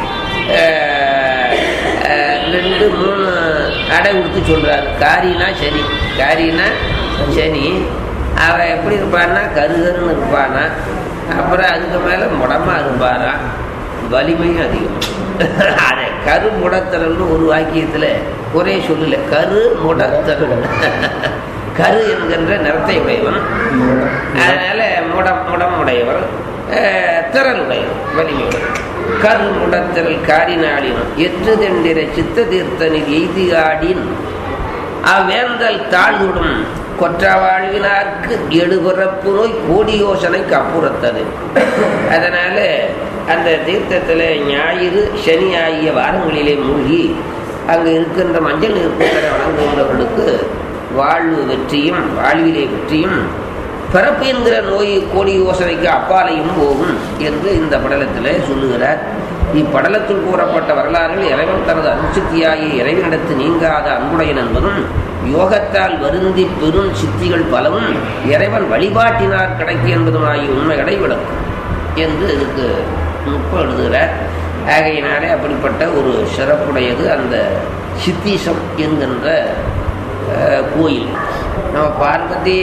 ரெண்டு மூணு அடை கொடுத்து சொல்றாரு காரினா சனி காரினா சனி அவன் எப்படி இருப்பான்னா கருகருன்னு இருப்பானா அப்புறம் அதுக்கு மேலே முடமா இருப்பாரான் வலிமையும் அதிகம் அதை கரு முடத்தரல்னு ஒரு வாக்கியத்தில் ஒரே சொல்லல கரு முடத்தரல் கரு என்கின்ற நிறத்தை உடையவன் அதனால முடம் முடம் உடையவர் திறல் உடையவர் வலிமையுடையவர் கரு முடத்திரல் காரினாளினும் எற்று தெண்டிர சித்த தீர்த்தனில் எய்தியாடின் அவ்வேந்தல் தாழ்வுடும் கொற்ற வாழ்வினார்க்கு எழுபிறப்பு நோய் கோடி யோசனைக்கு அப்புறத்தது அதனால அந்த தீர்த்தத்தில் ஞாயிறு சனி ஆகிய வாரங்களிலே மூழ்கி அங்கு இருக்கின்ற மஞ்சள் நீர்க்கூட்டரை வழங்குகின்றவர்களுக்கு வாழ்வு வெற்றியும் வாழ்விலே வெற்றியும் பிறப்பு என்கிற நோய் கோடி யோசனைக்கு அப்பாலையும் போகும் என்று இந்த படலத்தில் சொல்லுகிறார் இப்படலத்தில் கூறப்பட்ட வரலாறுகள் இறைவன் தனது அனுசித்தியாகிய இறைவனிடத்து நீங்காத அன்புடையன் என்பதும் யோகத்தால் வருந்தி பெரும் சித்திகள் பலவும் இறைவன் வழிபாட்டினார் கிடைக்கு என்பதுமாகிய உண்மைகளை விளக்கும் என்று இதுக்கு நுட்பம் எழுதுகிறார் ஆகையினாலே அப்படிப்பட்ட ஒரு சிறப்புடையது அந்த சித்தீசம் என்கின்ற கோயில் நம்ம பார்வதி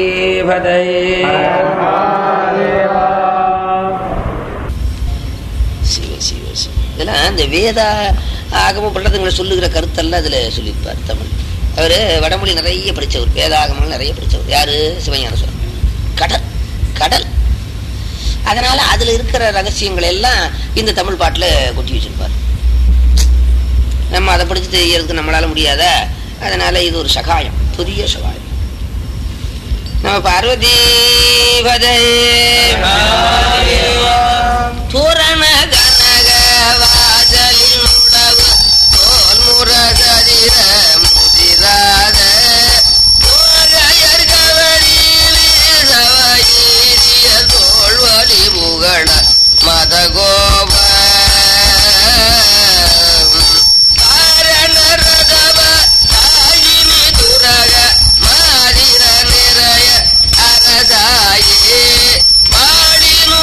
சிவ சிவ சிவ இதெல்லாம் இந்த வேதா ஆகம பள்ளத்துங்களை சொல்லுகிற கருத்தெல்லாம் அதில் சொல்லியிருப்பார் தமிழ் அவர் வடமொழி நிறைய படித்தவர் வேதாகமங்கள் நிறைய படித்தவர் யாரு சிவஞான சுவாமி கடல் கடல் அதனால அதுல இருக்கிற ரகசியங்கள் எல்லாம் இந்த தமிழ் பாட்டுல கொட்டி வச்சிருப்பார் நம்ம அதை படிச்சு தெரியறதுக்கு நம்மளால முடியாத அதனால இது ஒரு சகாயம் பெரிய சகாயம் நம்ம பார்வதி பதே தோரண கனக வாசலில் உழவு தோல் முரசதிர முதிராத போகையர் கவரிலே சவையேறிய தோல்வழி புகழ மதகோப காரணரதவ தாயினி துரக மாதிர நிறைய அரசாயே வாழினு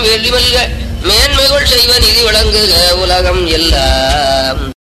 வேள்வி மல்க மேன்மைகள் செய்வ நிதி வழங்குக உலகம் எல்லாம்